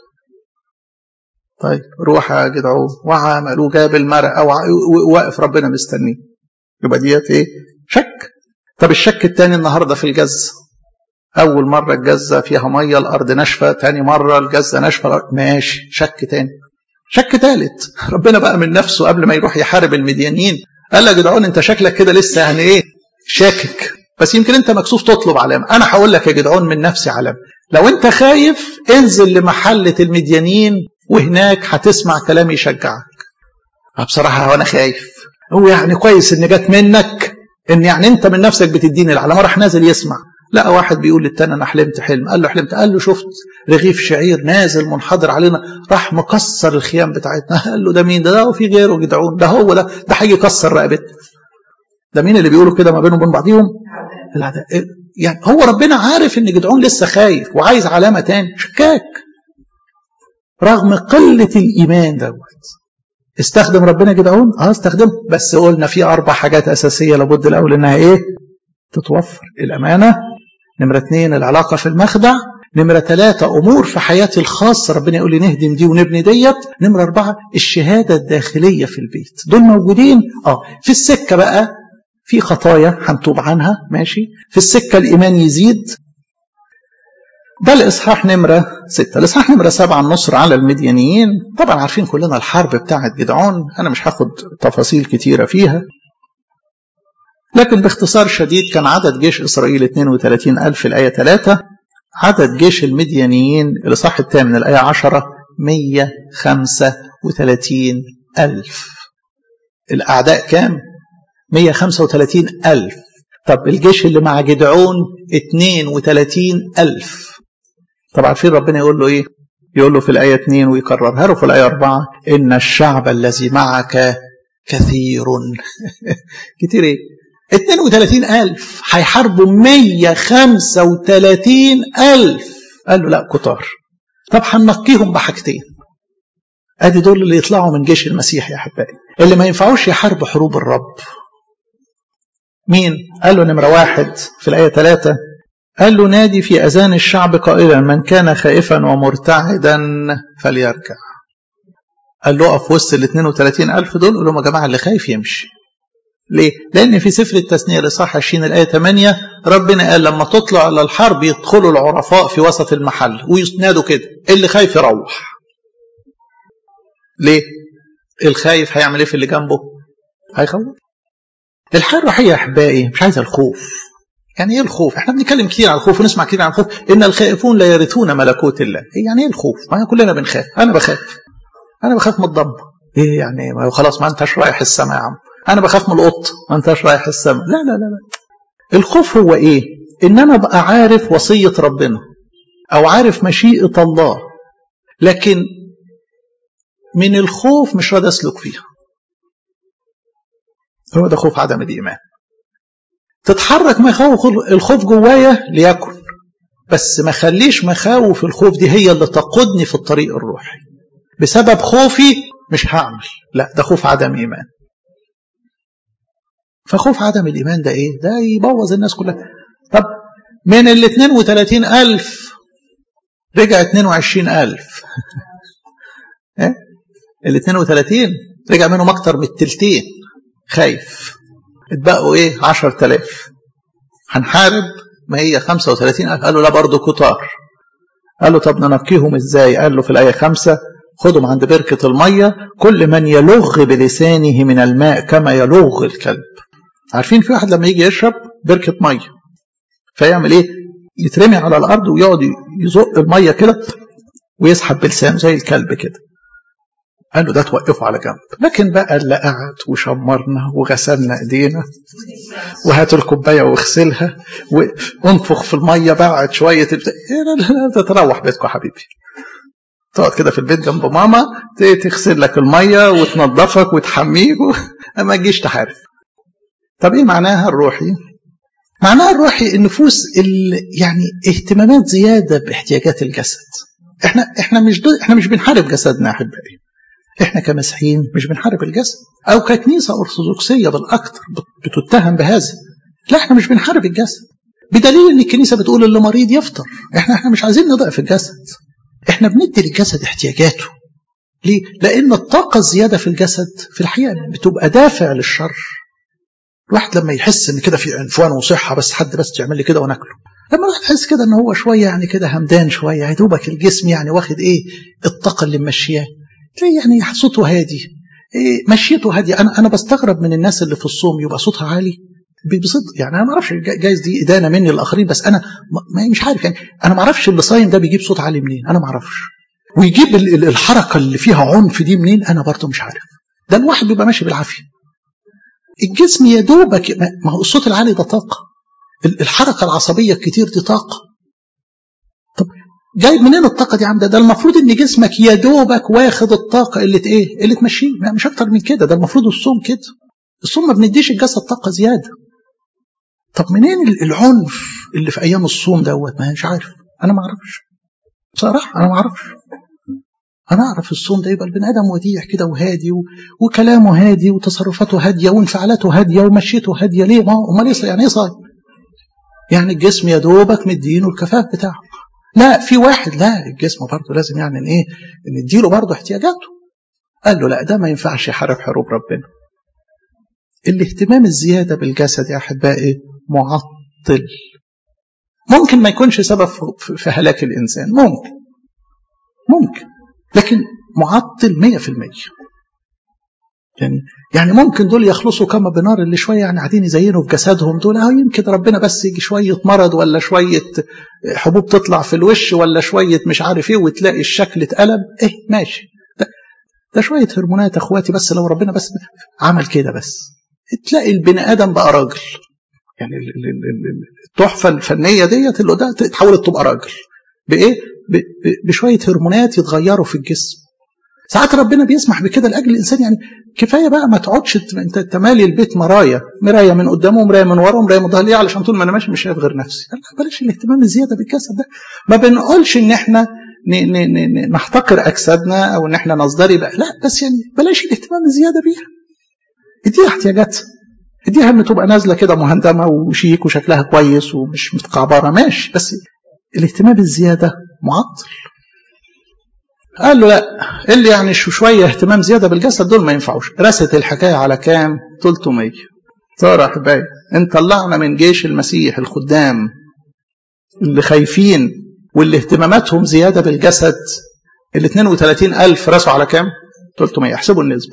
S1: طيب روح يا جدعون وعمل وجاب المرأة وواقف ربنا مستنيه يبقى ديت ايه شك طب الشك الثاني النهارده في الجزة أول مرة الجزة فيها مية الأرض ناشفة تاني مرة الجزة ناشفة الأرض ماشي شك تاني شك ثالث ربنا بقى من نفسه قبل ما يروح يحارب المديانين قال يا جدعون انت شكلك كده لسه يعني ايه شاكك بس يمكن انت مكسوف تطلب علامة انا هقول لك يا جدعون من نفسي علامة لو انت خايف انزل لمحلة المديانين وهناك هتسمع كلام يشجعك بصراحة وانا خايف هو يعني كويس ان جت منك ان يعني انت من نفسك بتديني العلامة راح نازل يسمع لا واحد بيقول للتاني انا حلمت حلم قال له حلمت قال له شفت رغيف شعير نازل منحدر علينا راح مكسر الخيام بتاعتنا قال له ده مين ده ده وفي غيره جدعون ده هو ده ده هيجي يكسر رقبتنا ده مين اللي بيقولوا كده ما بينهم وبين بعضيهم يعني هو ربنا عارف ان جدعون لسه خايف وعايز علامة تاني شكاك رغم قلة الإيمان دوت استخدم ربنا جدعون اه استخدمه بس قلنا في أربع حاجات أساسية لابد الأول إنها إيه تتوفر الأمانة نمرة اثنين العلاقة في المخدع نمرة ثلاثة أمور في حياتي الخاصة ربنا يقول لي نهدم دي ونبني ديت نمرة أربعة الشهادة الداخلية في البيت دول موجودين اه في السكة بقى في خطايا هنتوب عنها ماشي في السكة الإيمان يزيد ده الإصحاح نمرة ستة الإصحاح نمرة سبعة النصر على المديانيين طبعا عارفين كلنا الحرب بتاعة جدعون أنا مش هاخد تفاصيل كتيرة فيها لكن باختصار شديد كان عدد جيش إسرائيل 32 ألف الآية 3 عدد جيش المديانيين الإصحاح الثامن الآية 10 135 ألف الأعداء كام؟ 135 ألف طب الجيش اللي مع جدعون 32 ألف طب عارفين ربنا يقول له إيه؟ يقول له في الآية 2 ويكررها له في الآية 4 إن الشعب الذي معك كثير كتير إيه؟ 32 ألف هيحاربوا 135 ألف قال له لا كتار طب هنقيهم بحاجتين ادي دول اللي يطلعوا من جيش المسيح يا احبائي اللي ما ينفعوش يحاربوا حروب الرب مين قال له نمرة واحد في الآية ثلاثة قال له نادي في أذان الشعب قائلا من كان خائفا ومرتعدا فليرجع قال له اقف وسط ال 32 ألف دول قول لهم يا جماعة اللي خايف يمشي ليه؟ لأن في سفر التثنية الإصحاح 20 الآية 8 ربنا قال لما تطلع على الحرب يدخلوا العرفاء في وسط المحل وينادوا كده اللي خايف يروح. ليه؟ الخايف هيعمل ايه في اللي جنبه؟ هيخوف. الحياة الروحية يا أحبائي مش عايزة الخوف. يعني ايه الخوف؟ احنا بنتكلم كتير عن الخوف ونسمع كتير عن الخوف ان الخائفون لا يرثون ملكوت الله. يعني ايه الخوف؟ ما كلنا بنخاف، انا بخاف. انا بخاف من الضب ايه يعني ما خلاص ما انتش رايح السماء يا عم انا بخاف من القط ما انتش رايح السماء لا لا لا لا الخوف هو ايه ان انا ابقى عارف وصيه ربنا او عارف مشيئه الله لكن من الخوف مش راضي اسلك فيها هو ده خوف عدم الايمان تتحرك مخاوف الخوف جوايا ليكن بس ما خليش مخاوف الخوف دي هي اللي تقودني في الطريق الروحي بسبب خوفي مش هعمل لا ده خوف عدم ايمان فخوف عدم الايمان ده ايه ده يبوظ الناس كلها طب من ال 32 ألف رجع 22 ألف ايه ال 32 رجع منهم اكتر من التلتين خايف اتبقوا ايه 10000 هنحارب ما هي 35000 قالوا لا برضه كتار قال له طب ننقيهم ازاي قال له في الآية خمسة خدهم عند بركة المية كل من يلغ بلسانه من الماء كما يلغ الكلب عارفين في واحد لما يجي يشرب بركة مية فيعمل ايه يترمي على الأرض ويقعد يزق المية كده ويسحب بلسانه زي الكلب كده قال له ده توقفه على جنب لكن بقى اللي قعد وشمرنا وغسلنا ايدينا وهات الكوبايه واغسلها وانفخ في الميه بعد شويه تبت... لا لا لا تروح بيتكم يا حبيبي تقعد كده في البيت جنب ماما تغسل لك الميه وتنظفك وتحميك ما تجيش تحارب طب ايه معناها الروحي معناها الروحي النفوس اللي يعني اهتمامات زياده باحتياجات الجسد احنا احنا مش احنا مش بنحارب جسدنا يا احبائي احنا كمسيحيين مش بنحارب الجسد او ككنيسه ارثوذكسيه بالاكثر بتتهم بهذا لا احنا مش بنحارب الجسد بدليل ان الكنيسه بتقول اللي مريض يفطر احنا احنا مش عايزين نضعف الجسد احنا بندي للجسد احتياجاته ليه؟ لان الطاقه الزياده في الجسد في الحقيقه بتبقى دافع للشر الواحد لما يحس ان كده في عنفوان وصحه بس حد بس يعمل لي كده وناكله لما الواحد يحس كده ان هو شويه يعني كده همدان شويه يا دوبك الجسم يعني واخد ايه الطاقه اللي ممشياه تلاقي يعني صوته هادي إيه مشيته هاديه انا انا بستغرب من الناس اللي في الصوم يبقى صوتها عالي بصدق يعني انا ما اعرفش جايز دي ادانه مني للاخرين بس انا ما مش عارف يعني انا ما اعرفش اللي صايم ده بيجيب صوت عالي منين انا ما اعرفش ويجيب الحركه اللي فيها عنف دي منين انا برضه مش عارف ده الواحد بيبقى ماشي بالعافيه الجسم يا دوبك ما هو الصوت العالي ده طاقه الحركه العصبيه الكتير دي طاقه طب جايب منين الطاقه دي يا عم ده, ده المفروض ان جسمك يا دوبك واخد الطاقه اللي ايه اللي تمشيه مش اكتر من كده ده المفروض الصوم كده الصوم ما بنديش الجسد طاقه زياده طب منين العنف اللي في ايام الصوم دوت ما مش عارف انا ما اعرفش بصراحه انا ما اعرفش انا اعرف الصوم ده يبقى البني ادم وديع كده وهادي و... وكلامه هادي وتصرفاته هاديه وانفعالاته هاديه ومشيته هاديه ليه ما امال ايه يعني ايه صايم يعني الجسم يا دوبك مدينه الكفاف بتاعه لا في واحد لا الجسم برضه لازم يعني ان ايه نديله برضه احتياجاته قال له لا ده ما ينفعش يحارب حروب ربنا الاهتمام الزياده بالجسد يا احبائي معطل ممكن ما يكونش سبب في هلاك الانسان ممكن ممكن لكن معطل 100% يعني يعني ممكن دول يخلصوا كما بنار اللي شويه يعني قاعدين يزينوا في جسدهم دول اه يمكن ربنا بس يجي شويه مرض ولا شويه حبوب تطلع في الوش ولا شويه مش عارف ايه وتلاقي الشكل اتقلب ايه ماشي ده, ده شويه هرمونات اخواتي بس لو ربنا بس عمل كده بس تلاقي البني ادم بقى راجل يعني التحفه الفنيه ديت اللي ده اتحولت تبقى راجل بايه؟ بشويه هرمونات يتغيروا في الجسم ساعات ربنا بيسمح بكده لاجل الانسان يعني كفايه بقى ما تقعدش انت تمالي البيت مرايا مرايه من قدامه ومرايه من ورا ومرايه من ظهري ليه علشان طول ما انا ماشي مش شايف غير نفسي لا بلاش الاهتمام الزياده بالجسد ده ما بنقولش ان احنا نحتقر اجسادنا او ان احنا نصدري بقى لا بس يعني بلاش الاهتمام الزياده بيها اديها احتياجاتها اديها ان تبقى نازله كده مهندمه وشيك وشكلها كويس ومش متكعبره ماشي بس الاهتمام الزياده معطل قال له لا اللي يعني شويه اهتمام زياده بالجسد دول ما ينفعوش رست الحكايه على كام 300 ترى احبائي انت طلعنا من جيش المسيح الخدام اللي خايفين واللي اهتماماتهم زياده بالجسد ال 32 ألف رسوا على كام 300 احسبوا النسبه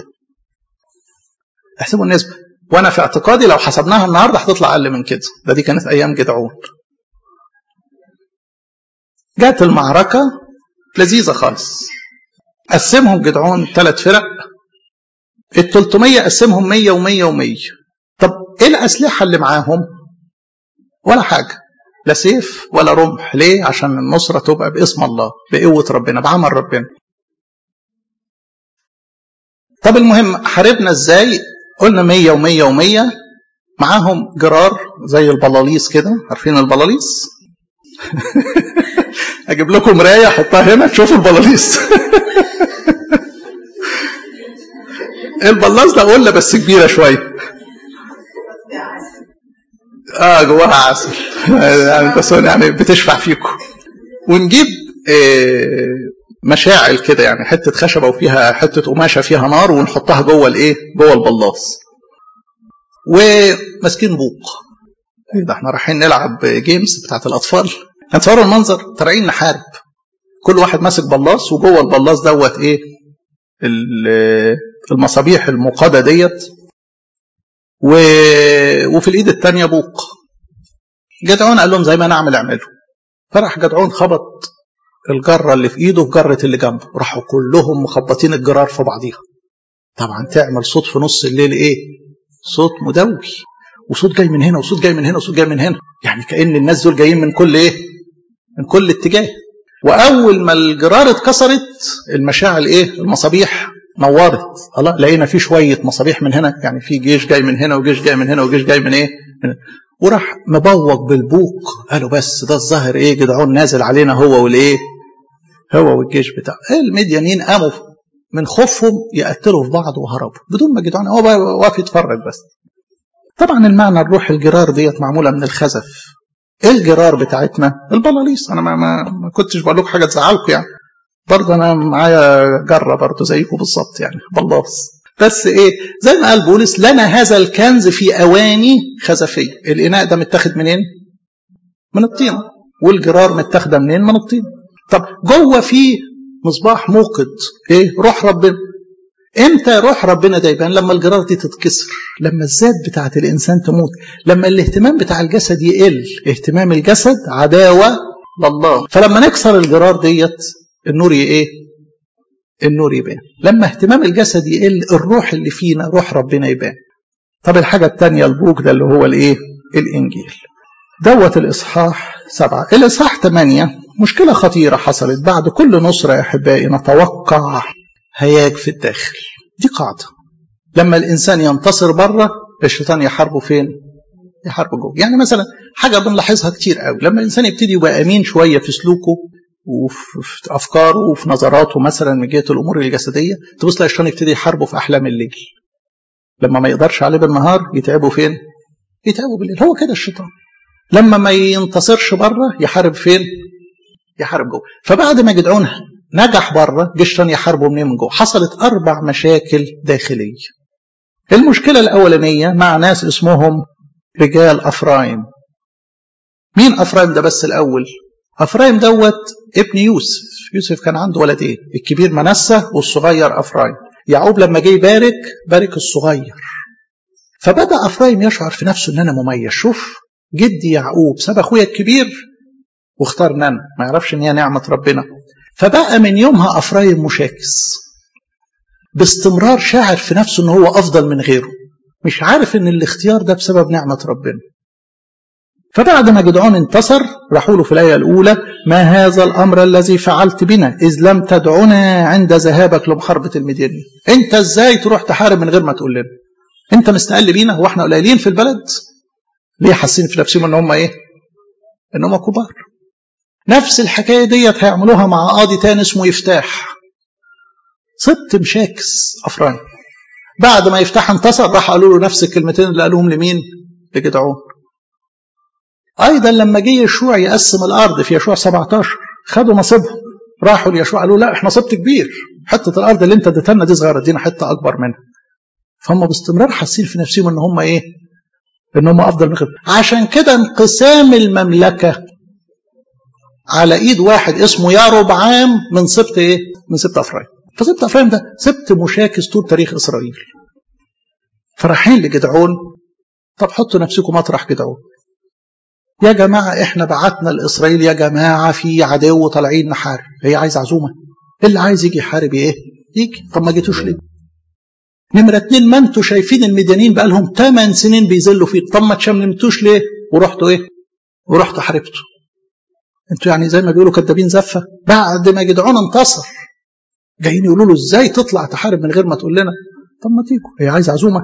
S1: احسبوا النسبه وانا في اعتقادي لو حسبناها النهارده هتطلع اقل من كده ده دي كانت ايام جدعون جت المعركه لذيذه خالص قسمهم جدعون ثلاث فرق ال 300 قسمهم 100 و100 و100 طب ايه الاسلحه اللي معاهم ولا حاجه لا سيف ولا رمح ليه عشان النصره تبقى باسم الله بقوه ربنا بعمل ربنا طب المهم حاربنا ازاي قلنا 100 و100 و100 معاهم جرار زي البلاليص كده عارفين البلاليص اجيب لكم مرايه احطها هنا تشوفوا البلاليص البلاص ده قلنا بس كبيره شويه اه جواها عسل يعني بس يعني بتشفع فيكم ونجيب آه مشاعل كده يعني حته خشبه وفيها حته قماشه فيها نار ونحطها جوه الايه جوه البلاص وماسكين بوق ايه ده احنا رايحين نلعب جيمز بتاعت الاطفال هتصوروا المنظر طالعين نحارب كل واحد ماسك بلاص وجوه البلاص دوت ايه المصابيح المقادة ديت و... وفي الايد الثانيه بوق جدعون قال لهم زي ما انا اعمل اعمله فراح جدعون خبط الجره اللي في ايده في جره اللي جنبه راحوا كلهم مخبطين الجرار في بعضيها طبعا تعمل صوت في نص الليل ايه صوت مدوي وصوت جاي من هنا وصوت جاي من هنا وصوت جاي من هنا يعني كأن الناس دول جايين من كل ايه من كل اتجاه واول ما الجرار اتكسرت المشاعل ايه المصابيح نورت الله لقينا في شويه مصابيح من هنا يعني في جيش جاي من هنا وجيش جاي من هنا وجيش جاي من ايه من وراح مبوق بالبوق قالوا بس ده الظاهر ايه جدعون نازل علينا هو والايه هو والجيش بتاعه المديانين قاموا من خوفهم يقتلوا في بعض وهربوا بدون ما جدعون هو واقف يتفرج بس طبعا المعنى الروح الجرار ديت معموله من الخزف ايه الجرار بتاعتنا البلاليص انا ما, ما, ما كنتش بقول لكم حاجه تزعلكم يعني برضه انا معايا جره برضه زيكم بالظبط يعني بلاص بس ايه زي ما قال بولس لنا هذا الكنز في اواني خزفيه الاناء ده متاخد منين من الطين والجرار متاخده منين من الطين طب جوه في مصباح موقد ايه روح ربنا امتى روح ربنا ده يبان لما الجرار دي تتكسر لما الذات بتاعت الانسان تموت لما الاهتمام بتاع الجسد يقل اهتمام الجسد عداوه لله فلما نكسر الجرار ديت النور ايه النور يبان لما اهتمام الجسد يقل الروح اللي فينا روح ربنا يبان طب الحاجة الثانية البوك ده اللي هو الايه الانجيل دوت الاصحاح سبعة الاصحاح ثمانية مشكلة خطيرة حصلت بعد كل نصرة يا احبائي نتوقع هياج في الداخل دي قاعدة لما الانسان ينتصر بره الشيطان يحاربه فين يحاربه جوه يعني مثلا حاجة بنلاحظها كتير قوي لما الانسان يبتدي يبقى امين شوية في سلوكه وفي افكاره وفي نظراته مثلا من جهه الامور الجسديه تبص تلاقي الشيطان يبتدي يحاربه في احلام الليل لما ما يقدرش عليه بالنهار يتعبه فين يتعبه بالليل هو كده الشيطان لما ما ينتصرش بره يحارب فين يحارب جوه فبعد ما جدعون نجح بره جه الشيطان يحاربه منين من جوه حصلت اربع مشاكل داخليه المشكله الاولانيه مع ناس اسمهم رجال افرايم مين افرايم ده بس الاول افرايم دوت ابن يوسف يوسف كان عنده ولدين الكبير منسى والصغير افرايم يعقوب لما جه يبارك بارك الصغير فبدا افرايم يشعر في نفسه ان انا مميز شوف جدي يعقوب ساب اخويا الكبير واختارني انا ما يعرفش ان هي نعمه ربنا فبقى من يومها افرايم مشاكس باستمرار شاعر في نفسه ان هو افضل من غيره مش عارف ان الاختيار ده بسبب نعمه ربنا فبعد ما جدعون انتصر راحوا له في الآية الأولى ما هذا الأمر الذي فعلت بنا إذ لم تدعنا عند ذهابك لمحاربة المديانين أنت إزاي تروح تحارب من غير ما تقول لنا أنت مستقل بينا هو احنا قليلين في البلد ليه حاسين في نفسهم ان هم ايه ان هم كبار نفس الحكايه ديت هيعملوها مع قاضي تاني اسمه يفتاح ست مشاكس افران بعد ما يفتح انتصر راح قالوا له نفس الكلمتين اللي قالوهم لمين لجدعون ايضا لما جه يشوع يقسم الارض في يشوع 17 خدوا نصيبهم راحوا ليشوع قالوا لا احنا نصيبت كبير حته الارض اللي انت اديتها لنا دي صغيره ادينا حته اكبر منها فهم باستمرار حاسين في نفسهم ان هم ايه ان هم افضل من غيرهم عشان كده انقسام المملكه على ايد واحد اسمه ياربعام من سبط ايه من سبط افرايم فسبط افرايم ده سبط مشاكس طول تاريخ اسرائيل فرايحين لجدعون طب حطوا نفسكم مطرح جدعون يا جماعة احنا بعتنا لإسرائيل يا جماعة في عدو طالعين نحارب هي عايزة عزومة
S2: اللي عايز يجي يحارب ايه يجي طب ما جيتوش ليه نمرة اتنين ما انتوا شايفين المديانين بقى لهم 8 سنين بيذلوا فيه طب ما تشممتوش ليه ورحتوا ايه ورحتوا حاربتوا انتوا يعني زي ما بيقولوا كدابين زفة بعد ما جدعون انتصر جايين يقولوا له ازاي تطلع تحارب من غير ما تقول لنا طب ما تيجوا هي عايز عزومة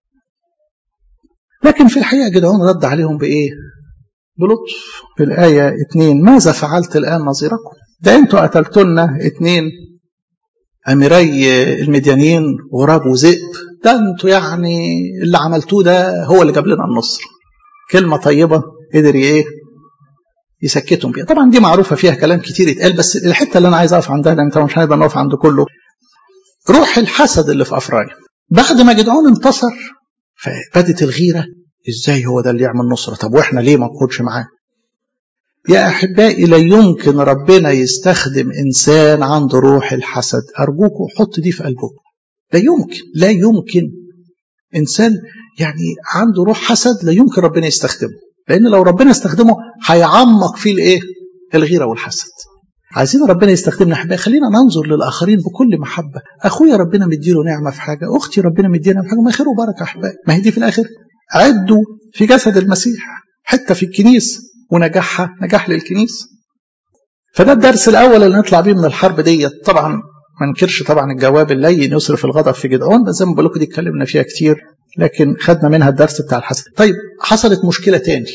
S2: لكن في الحقيقة جدعون رد عليهم بإيه بلطف في الآية اتنين ماذا فعلت الآن نظيركم ده انتوا قتلتوا لنا اتنين أميري المديانين غراب وذئب ده انتوا يعني اللي عملتوه ده هو اللي جاب لنا النصر كلمة طيبة قدر ايه يسكتهم بيها طبعا دي معروفة فيها كلام كتير يتقال بس الحتة اللي أنا عايز أقف عندها لأن طبعا مش هنقدر نقف عند كله روح الحسد اللي في أفرايم بعد ما جدعون انتصر فبدت الغيرة ازاي هو ده اللي يعمل نصرة طب واحنا ليه ما نقودش معاه يا أحبائي لا يمكن ربنا يستخدم إنسان عنده روح الحسد أرجوكم حط دي في قلبكم لا يمكن لا يمكن إنسان يعني عنده روح حسد لا يمكن ربنا يستخدمه لأن لو ربنا استخدمه هيعمق فيه الإيه؟ الغيرة والحسد عايزين ربنا يستخدمنا احبائي خلينا ننظر للاخرين بكل محبه اخويا ربنا مديله نعمه في حاجه اختي ربنا مدينا في حاجه ما خير وبركه احبائي ما هي دي في الاخر عدوا في جسد المسيح حته في الكنيسه ونجاحها نجاح للكنيسه فده الدرس الاول اللي نطلع بيه من الحرب ديت طبعا ما ننكرش طبعا الجواب اللين يصرف الغضب في جدعون بس زي ما بقول لكم دي اتكلمنا فيها كتير لكن خدنا منها الدرس بتاع الحسد طيب حصلت مشكله تاني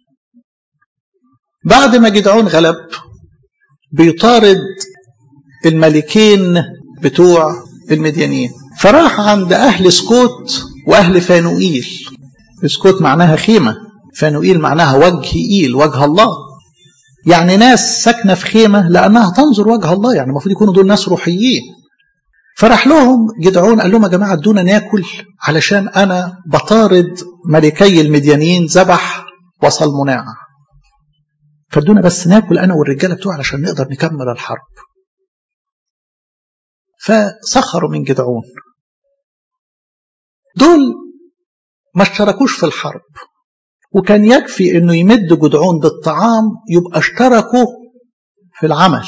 S2: بعد ما جدعون غلب بيطارد الملكين بتوع المديانين فراح عند أهل سكوت وأهل فانوئيل سكوت معناها خيمة فانوئيل معناها وجه إيل وجه الله يعني ناس ساكنة في خيمة لأنها تنظر وجه الله يعني المفروض يكونوا دول ناس روحيين فراح لهم جدعون قال لهم يا جماعة ادونا ناكل علشان أنا بطارد ملكي المديانين ذبح وصلمناع فادونا بس ناكل انا والرجاله بتوعي علشان نقدر نكمل الحرب فسخروا من جدعون دول ما اشتركوش في الحرب وكان يكفي انه يمد جدعون بالطعام يبقى اشتركوا في العمل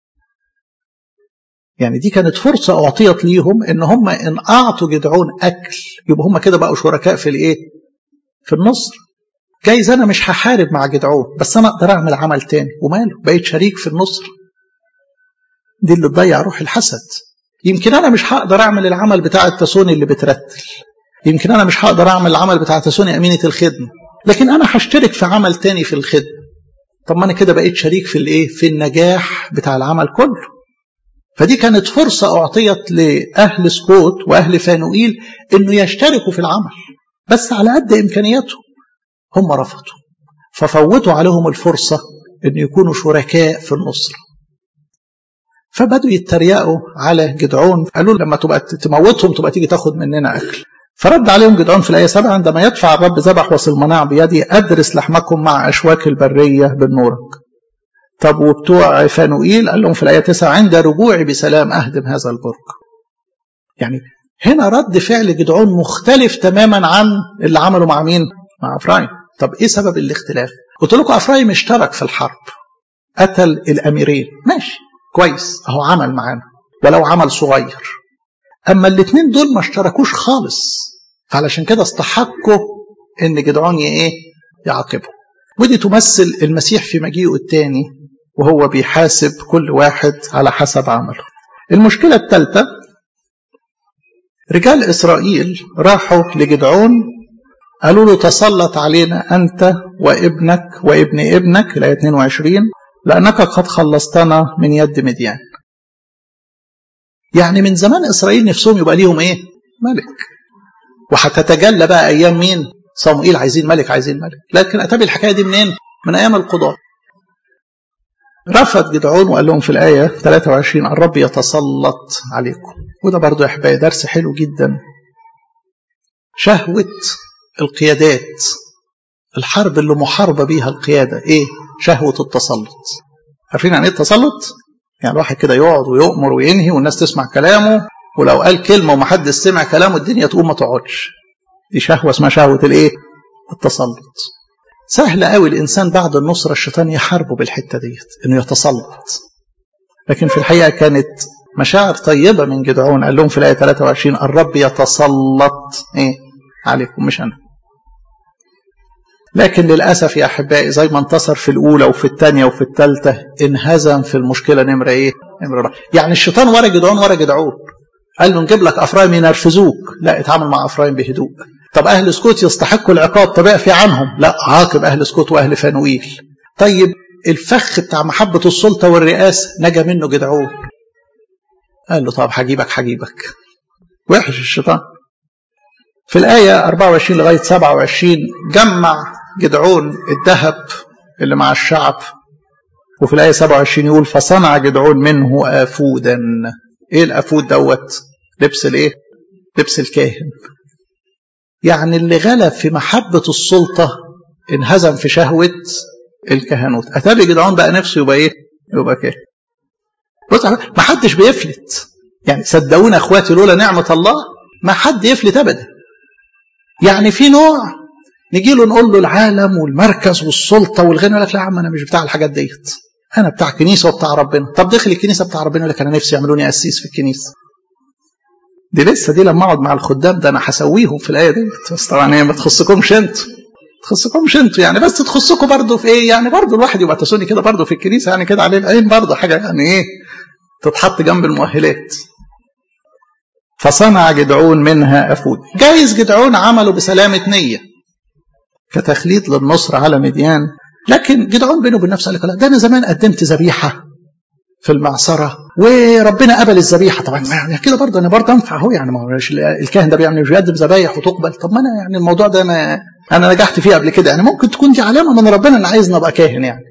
S2: يعني دي كانت فرصة أعطيت ليهم إن هم إن أعطوا جدعون أكل يبقى هم كده بقوا شركاء في الإيه؟ في النصر جايز انا مش هحارب مع جدعون بس انا اقدر اعمل عمل تاني وماله بقيت شريك في النصر دي اللي تضيع روح الحسد يمكن انا مش هقدر اعمل العمل بتاع التسوني اللي بترتل يمكن انا مش هقدر اعمل العمل بتاع تسوني امينه الخدمه لكن انا هشترك في عمل تاني في الخدمه طب ما انا كده بقيت شريك في الايه في النجاح بتاع العمل كله فدي كانت فرصه اعطيت لاهل سكوت واهل فانوئيل انه يشتركوا في العمل بس على قد امكانياتهم هم رفضوا ففوتوا عليهم الفرصة أن يكونوا شركاء في النصر فبدوا يتريقوا على جدعون قالوا لما تبقى تموتهم تبقى تيجي تاخد مننا أكل فرد عليهم جدعون في الآية 7 عندما يدفع الرب ذبح وصلمناع بيدي أدرس لحمكم مع أشواك البرية بالنورك طب وبتوع فانوئيل قال لهم في الآية 9 عند رجوعي بسلام أهدم هذا البرج يعني هنا رد فعل جدعون مختلف تماما عن اللي عمله مع مين؟ مع افرايم طب ايه سبب الاختلاف قلت لكم افرايم اشترك في الحرب قتل الاميرين ماشي كويس اهو عمل معانا ولو عمل صغير اما الاثنين دول ما اشتركوش خالص علشان كده استحقوا ان جدعون ايه يعاقبهم ودي تمثل المسيح في مجيئه الثاني وهو بيحاسب كل واحد على حسب عمله المشكله الثالثه رجال اسرائيل راحوا لجدعون قالوا له تسلط علينا أنت وابنك وابن ابنك الآية 22 لأنك قد خلصتنا من يد مديان يعني من زمان إسرائيل نفسهم يبقى ليهم إيه ملك وهتتجلى بقى أيام مين صموئيل عايزين ملك عايزين ملك لكن أتابع الحكاية دي منين من أيام القضاء رفض جدعون وقال لهم في الآية 23 الرب يتسلط عليكم وده برضو يا أحبائي درس حلو جدا شهوة القيادات الحرب اللي محاربة بيها القيادة ايه شهوة التسلط عارفين يعني ايه التسلط يعني الواحد كده يقعد ويؤمر وينهي والناس تسمع كلامه ولو قال كلمة ومحدش سمع كلامه الدنيا تقوم ما تقعدش دي شهوة اسمها شهوة الايه التسلط سهل قوي الانسان بعد النصرة الشيطان يحاربه بالحتة ديت انه يتسلط لكن في الحقيقة كانت مشاعر طيبة من جدعون قال لهم في الآية 23 الرب يتسلط إيه عليكم مش أنا لكن للأسف يا أحبائي زي ما انتصر في الأولى وفي الثانية وفي الثالثة انهزم في المشكلة نمرة إيه؟ نمرة رابعة. يعني الشيطان ورا جدعون ورا جدعون قال له نجيب لك أفرايم ينرفزوك لا اتعامل مع أفرايم بهدوء طب أهل سكوت يستحقوا العقاب طب اعفي عنهم لا عاقب أهل سكوت وأهل فانويل طيب الفخ بتاع محبة السلطة والرئاسة نجا منه جدعون قال له طب هجيبك هجيبك وحش الشيطان في الآية 24 لغاية 27 جمع جدعون الذهب اللي مع الشعب وفي الآية 27 يقول فصنع جدعون منه آفودا إيه الآفود دوت لبس الإيه لبس الكاهن يعني اللي غلب في محبة السلطة انهزم في شهوة الكهنوت أتابع جدعون بقى نفسه يبقى إيه يبقى كاهن بص ما حدش بيفلت يعني صدقونا اخواتي لولا نعمة الله ما حد يفلت ابدا يعني في نوع نجي له نقول له العالم والمركز والسلطة والغنى يقول لك لا يا عم انا مش بتاع الحاجات ديت انا بتاع كنيسة وبتاع ربنا طب دخل الكنيسة بتاع ربنا يقول لك انا نفسي يعملوني قسيس في الكنيسة دي لسه دي لما اقعد مع الخدام ده انا هسويهم في الايه ديت بس طبعا هي ما تخصكمش انتوا تخصكمش انتوا يعني بس تخصكم برضه في ايه يعني برضه الواحد يبقى تسوني كده برضه في الكنيسه يعني كده عليه العين برضه حاجه يعني ايه تتحط جنب المؤهلات فصنع جدعون منها أفود جايز جدعون عمله بسلامة نية كتخليد للنصر على مديان لكن جدعون بينه وبين نفسه قال لك ده أنا زمان قدمت ذبيحة في المعصرة وربنا قبل الذبيحة طبعا يعني كده برضه أنا برضه أنفع أهو يعني ما هو الكاهن ده بيعمل مش بيقدم ذبايح وتقبل طب ما أنا يعني الموضوع ده أنا أنا نجحت فيه قبل كده يعني ممكن تكون دي علامة من ربنا أنا عايزني أبقى كاهن يعني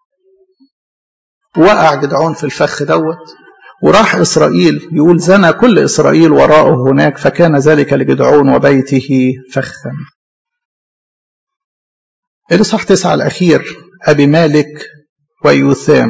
S2: وقع جدعون في الفخ دوت وراح إسرائيل يقول زنى كل إسرائيل وراءه هناك فكان ذلك لجدعون وبيته فخا الإصحاح تسعة الأخير أبي مالك ويوثام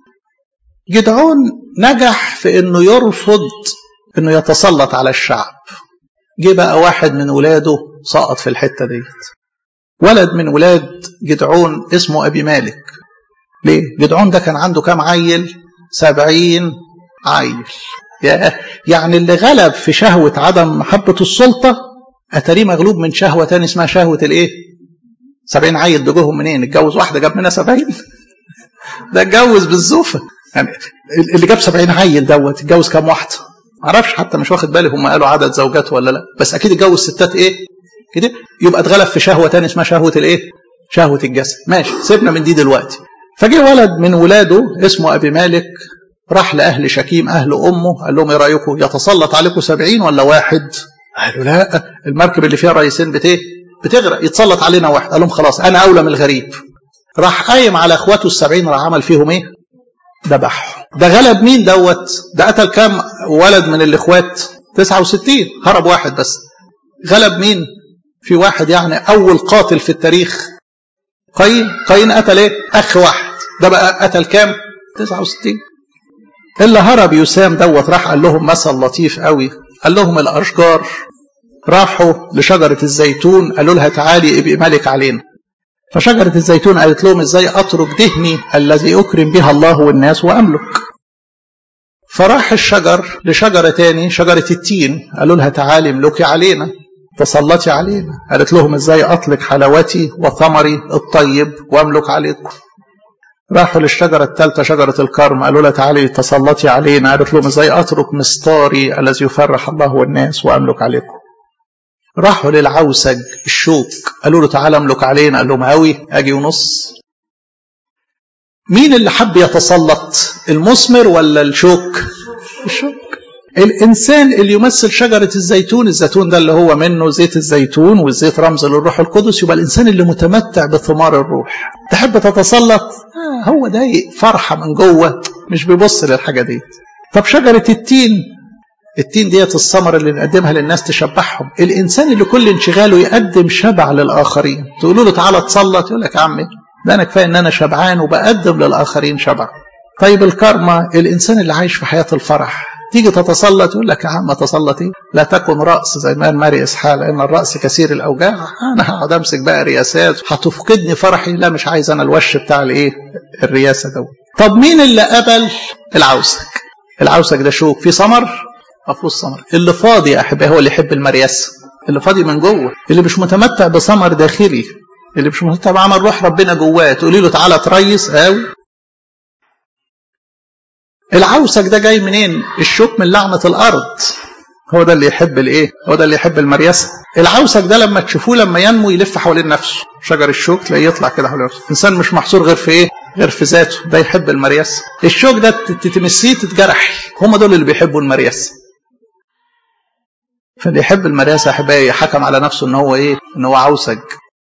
S2: جدعون نجح في أنه يرفض أنه يتسلط على الشعب جه بقى واحد من ولاده سقط في الحتة ديت ولد من ولاد جدعون اسمه أبي مالك ليه؟ جدعون ده كان عنده كام عيل؟ سبعين عيل يعني اللي غلب في شهوة عدم محبة السلطة أتاريه مغلوب من شهوة تاني اسمها شهوة الإيه؟ سبعين عيل ده جوهم منين؟ اتجوز واحدة جاب منها سبعين ده اتجوز بالزوفة يعني اللي جاب سبعين عيل دوت اتجوز كام واحدة؟ معرفش حتى مش واخد بالي هم قالوا عدد زوجات ولا لا بس أكيد اتجوز ستات إيه؟ كده يبقى اتغلب في شهوة تاني اسمها شهوة الإيه؟ شهوة الجسد ماشي سيبنا من دي دلوقتي فجه ولد من ولاده اسمه أبي مالك راح لأهل شكيم أهل أمه قال لهم إيه رأيكم يتسلط عليكم سبعين ولا واحد قالوا لا المركب اللي فيها رئيسين بت بتغرق يتسلط علينا واحد قال لهم خلاص أنا أولى من الغريب راح قايم على إخواته السبعين راح عمل فيهم إيه ذبحهم ده غلب مين دوت ده قتل كام ولد من الإخوات 69 هرب واحد بس غلب مين في واحد يعني أول قاتل في التاريخ قايين قايين قتل إيه أخ واحد ده بقى قتل كام 69 اللي هرب يسام دوت راح قال لهم مثل لطيف قوي قال لهم الاشجار راحوا لشجره الزيتون قالوا لها تعالي ابقي ملك علينا فشجره الزيتون قالت لهم ازاي اترك دهني الذي اكرم بها الله والناس واملك فراح الشجر لشجره تاني شجره التين قالوا لها تعالي املكي علينا تسلطي علينا قالت لهم ازاي اطلق حلاوتي وثمري الطيب واملك عليكم راحوا للشجرة الثالثة شجرة الكرم قالوا لها تعالي تسلطي علينا قالت لهم ازاي اترك مستاري الذي يفرح الله والناس واملك عليكم راحوا للعوسج الشوك قالوا له تعالى املك علينا قال لهم هاوي اجي ونص مين اللي حب يتسلط المثمر ولا الشوك الشوك الانسان اللي يمثل شجره الزيتون الزيتون ده اللي هو منه زيت الزيتون والزيت رمز للروح القدس يبقى الانسان اللي متمتع بثمار الروح تحب تتسلط آه هو ده فرحه من جوه مش بيبص للحاجه دي طب شجره التين التين ديت الثمر اللي نقدمها للناس تشبعهم الانسان اللي كل انشغاله يقدم شبع للاخرين تقولوا له تعالى تسلط يقول لك يا عمي ده انا كفايه ان انا شبعان وبقدم للاخرين شبع طيب الكرمة الانسان اللي عايش في حياه الفرح تيجي تتسلط يقول لك يا عم تسلط ايه؟ لا تكن راس زي ما قال ماري اسحاق لان الراس كثير الاوجاع انا هقعد امسك بقى رياسات هتفقدني فرحي لا مش عايز انا الوش بتاع الايه؟ الرياسه دوت طب مين اللي قبل العوسك العوسك ده شوك في ثمر مفهوش ثمر اللي فاضي يا احبائي هو اللي يحب المرياسه اللي فاضي من جوه اللي مش متمتع بثمر داخلي اللي مش متمتع بعمل روح ربنا جواه تقولي له تعالى تريس قوي العوسك ده جاي منين الشوك من لعنه الارض هو ده اللي يحب الايه هو ده اللي يحب المرياسه العوسك ده لما تشوفوه لما ينمو يلف حوالين نفسه شجر الشوك تلاقيه يطلع كده حوالين نفسه الانسان مش محصور غير في ايه غير في ذاته ده يحب المرياسه الشوك ده تتمسيه تتجرحي هم دول اللي بيحبوا المرياسه فاللي يحب المرياسه احبائي حكم على نفسه ان هو ايه ان هو عوسك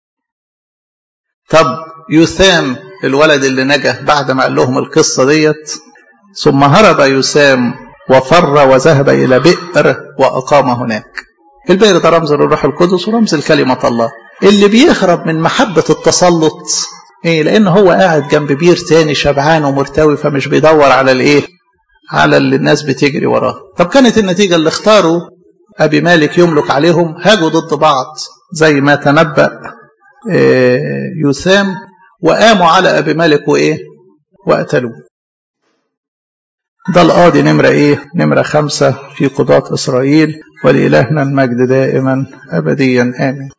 S2: طب يثام الولد اللي نجا بعد ما قال لهم القصه ديت ثم هرب يثام وفر وذهب الى بئر واقام هناك البئر ده رمز للروح القدس ورمز لكلمه الله اللي بيهرب من محبه التسلط ايه لان هو قاعد جنب بير تاني شبعان ومرتوي فمش بيدور على الايه على اللي الناس بتجري وراه طب كانت النتيجه اللي اختاروا ابي مالك يملك عليهم هاجوا ضد بعض زي ما تنبأ يثام وقاموا على ابي مالك وايه وقتلوه ده القاضي نمرة ايه نمرة خمسة في قضاة اسرائيل ولإلهنا المجد دائما ابديا امين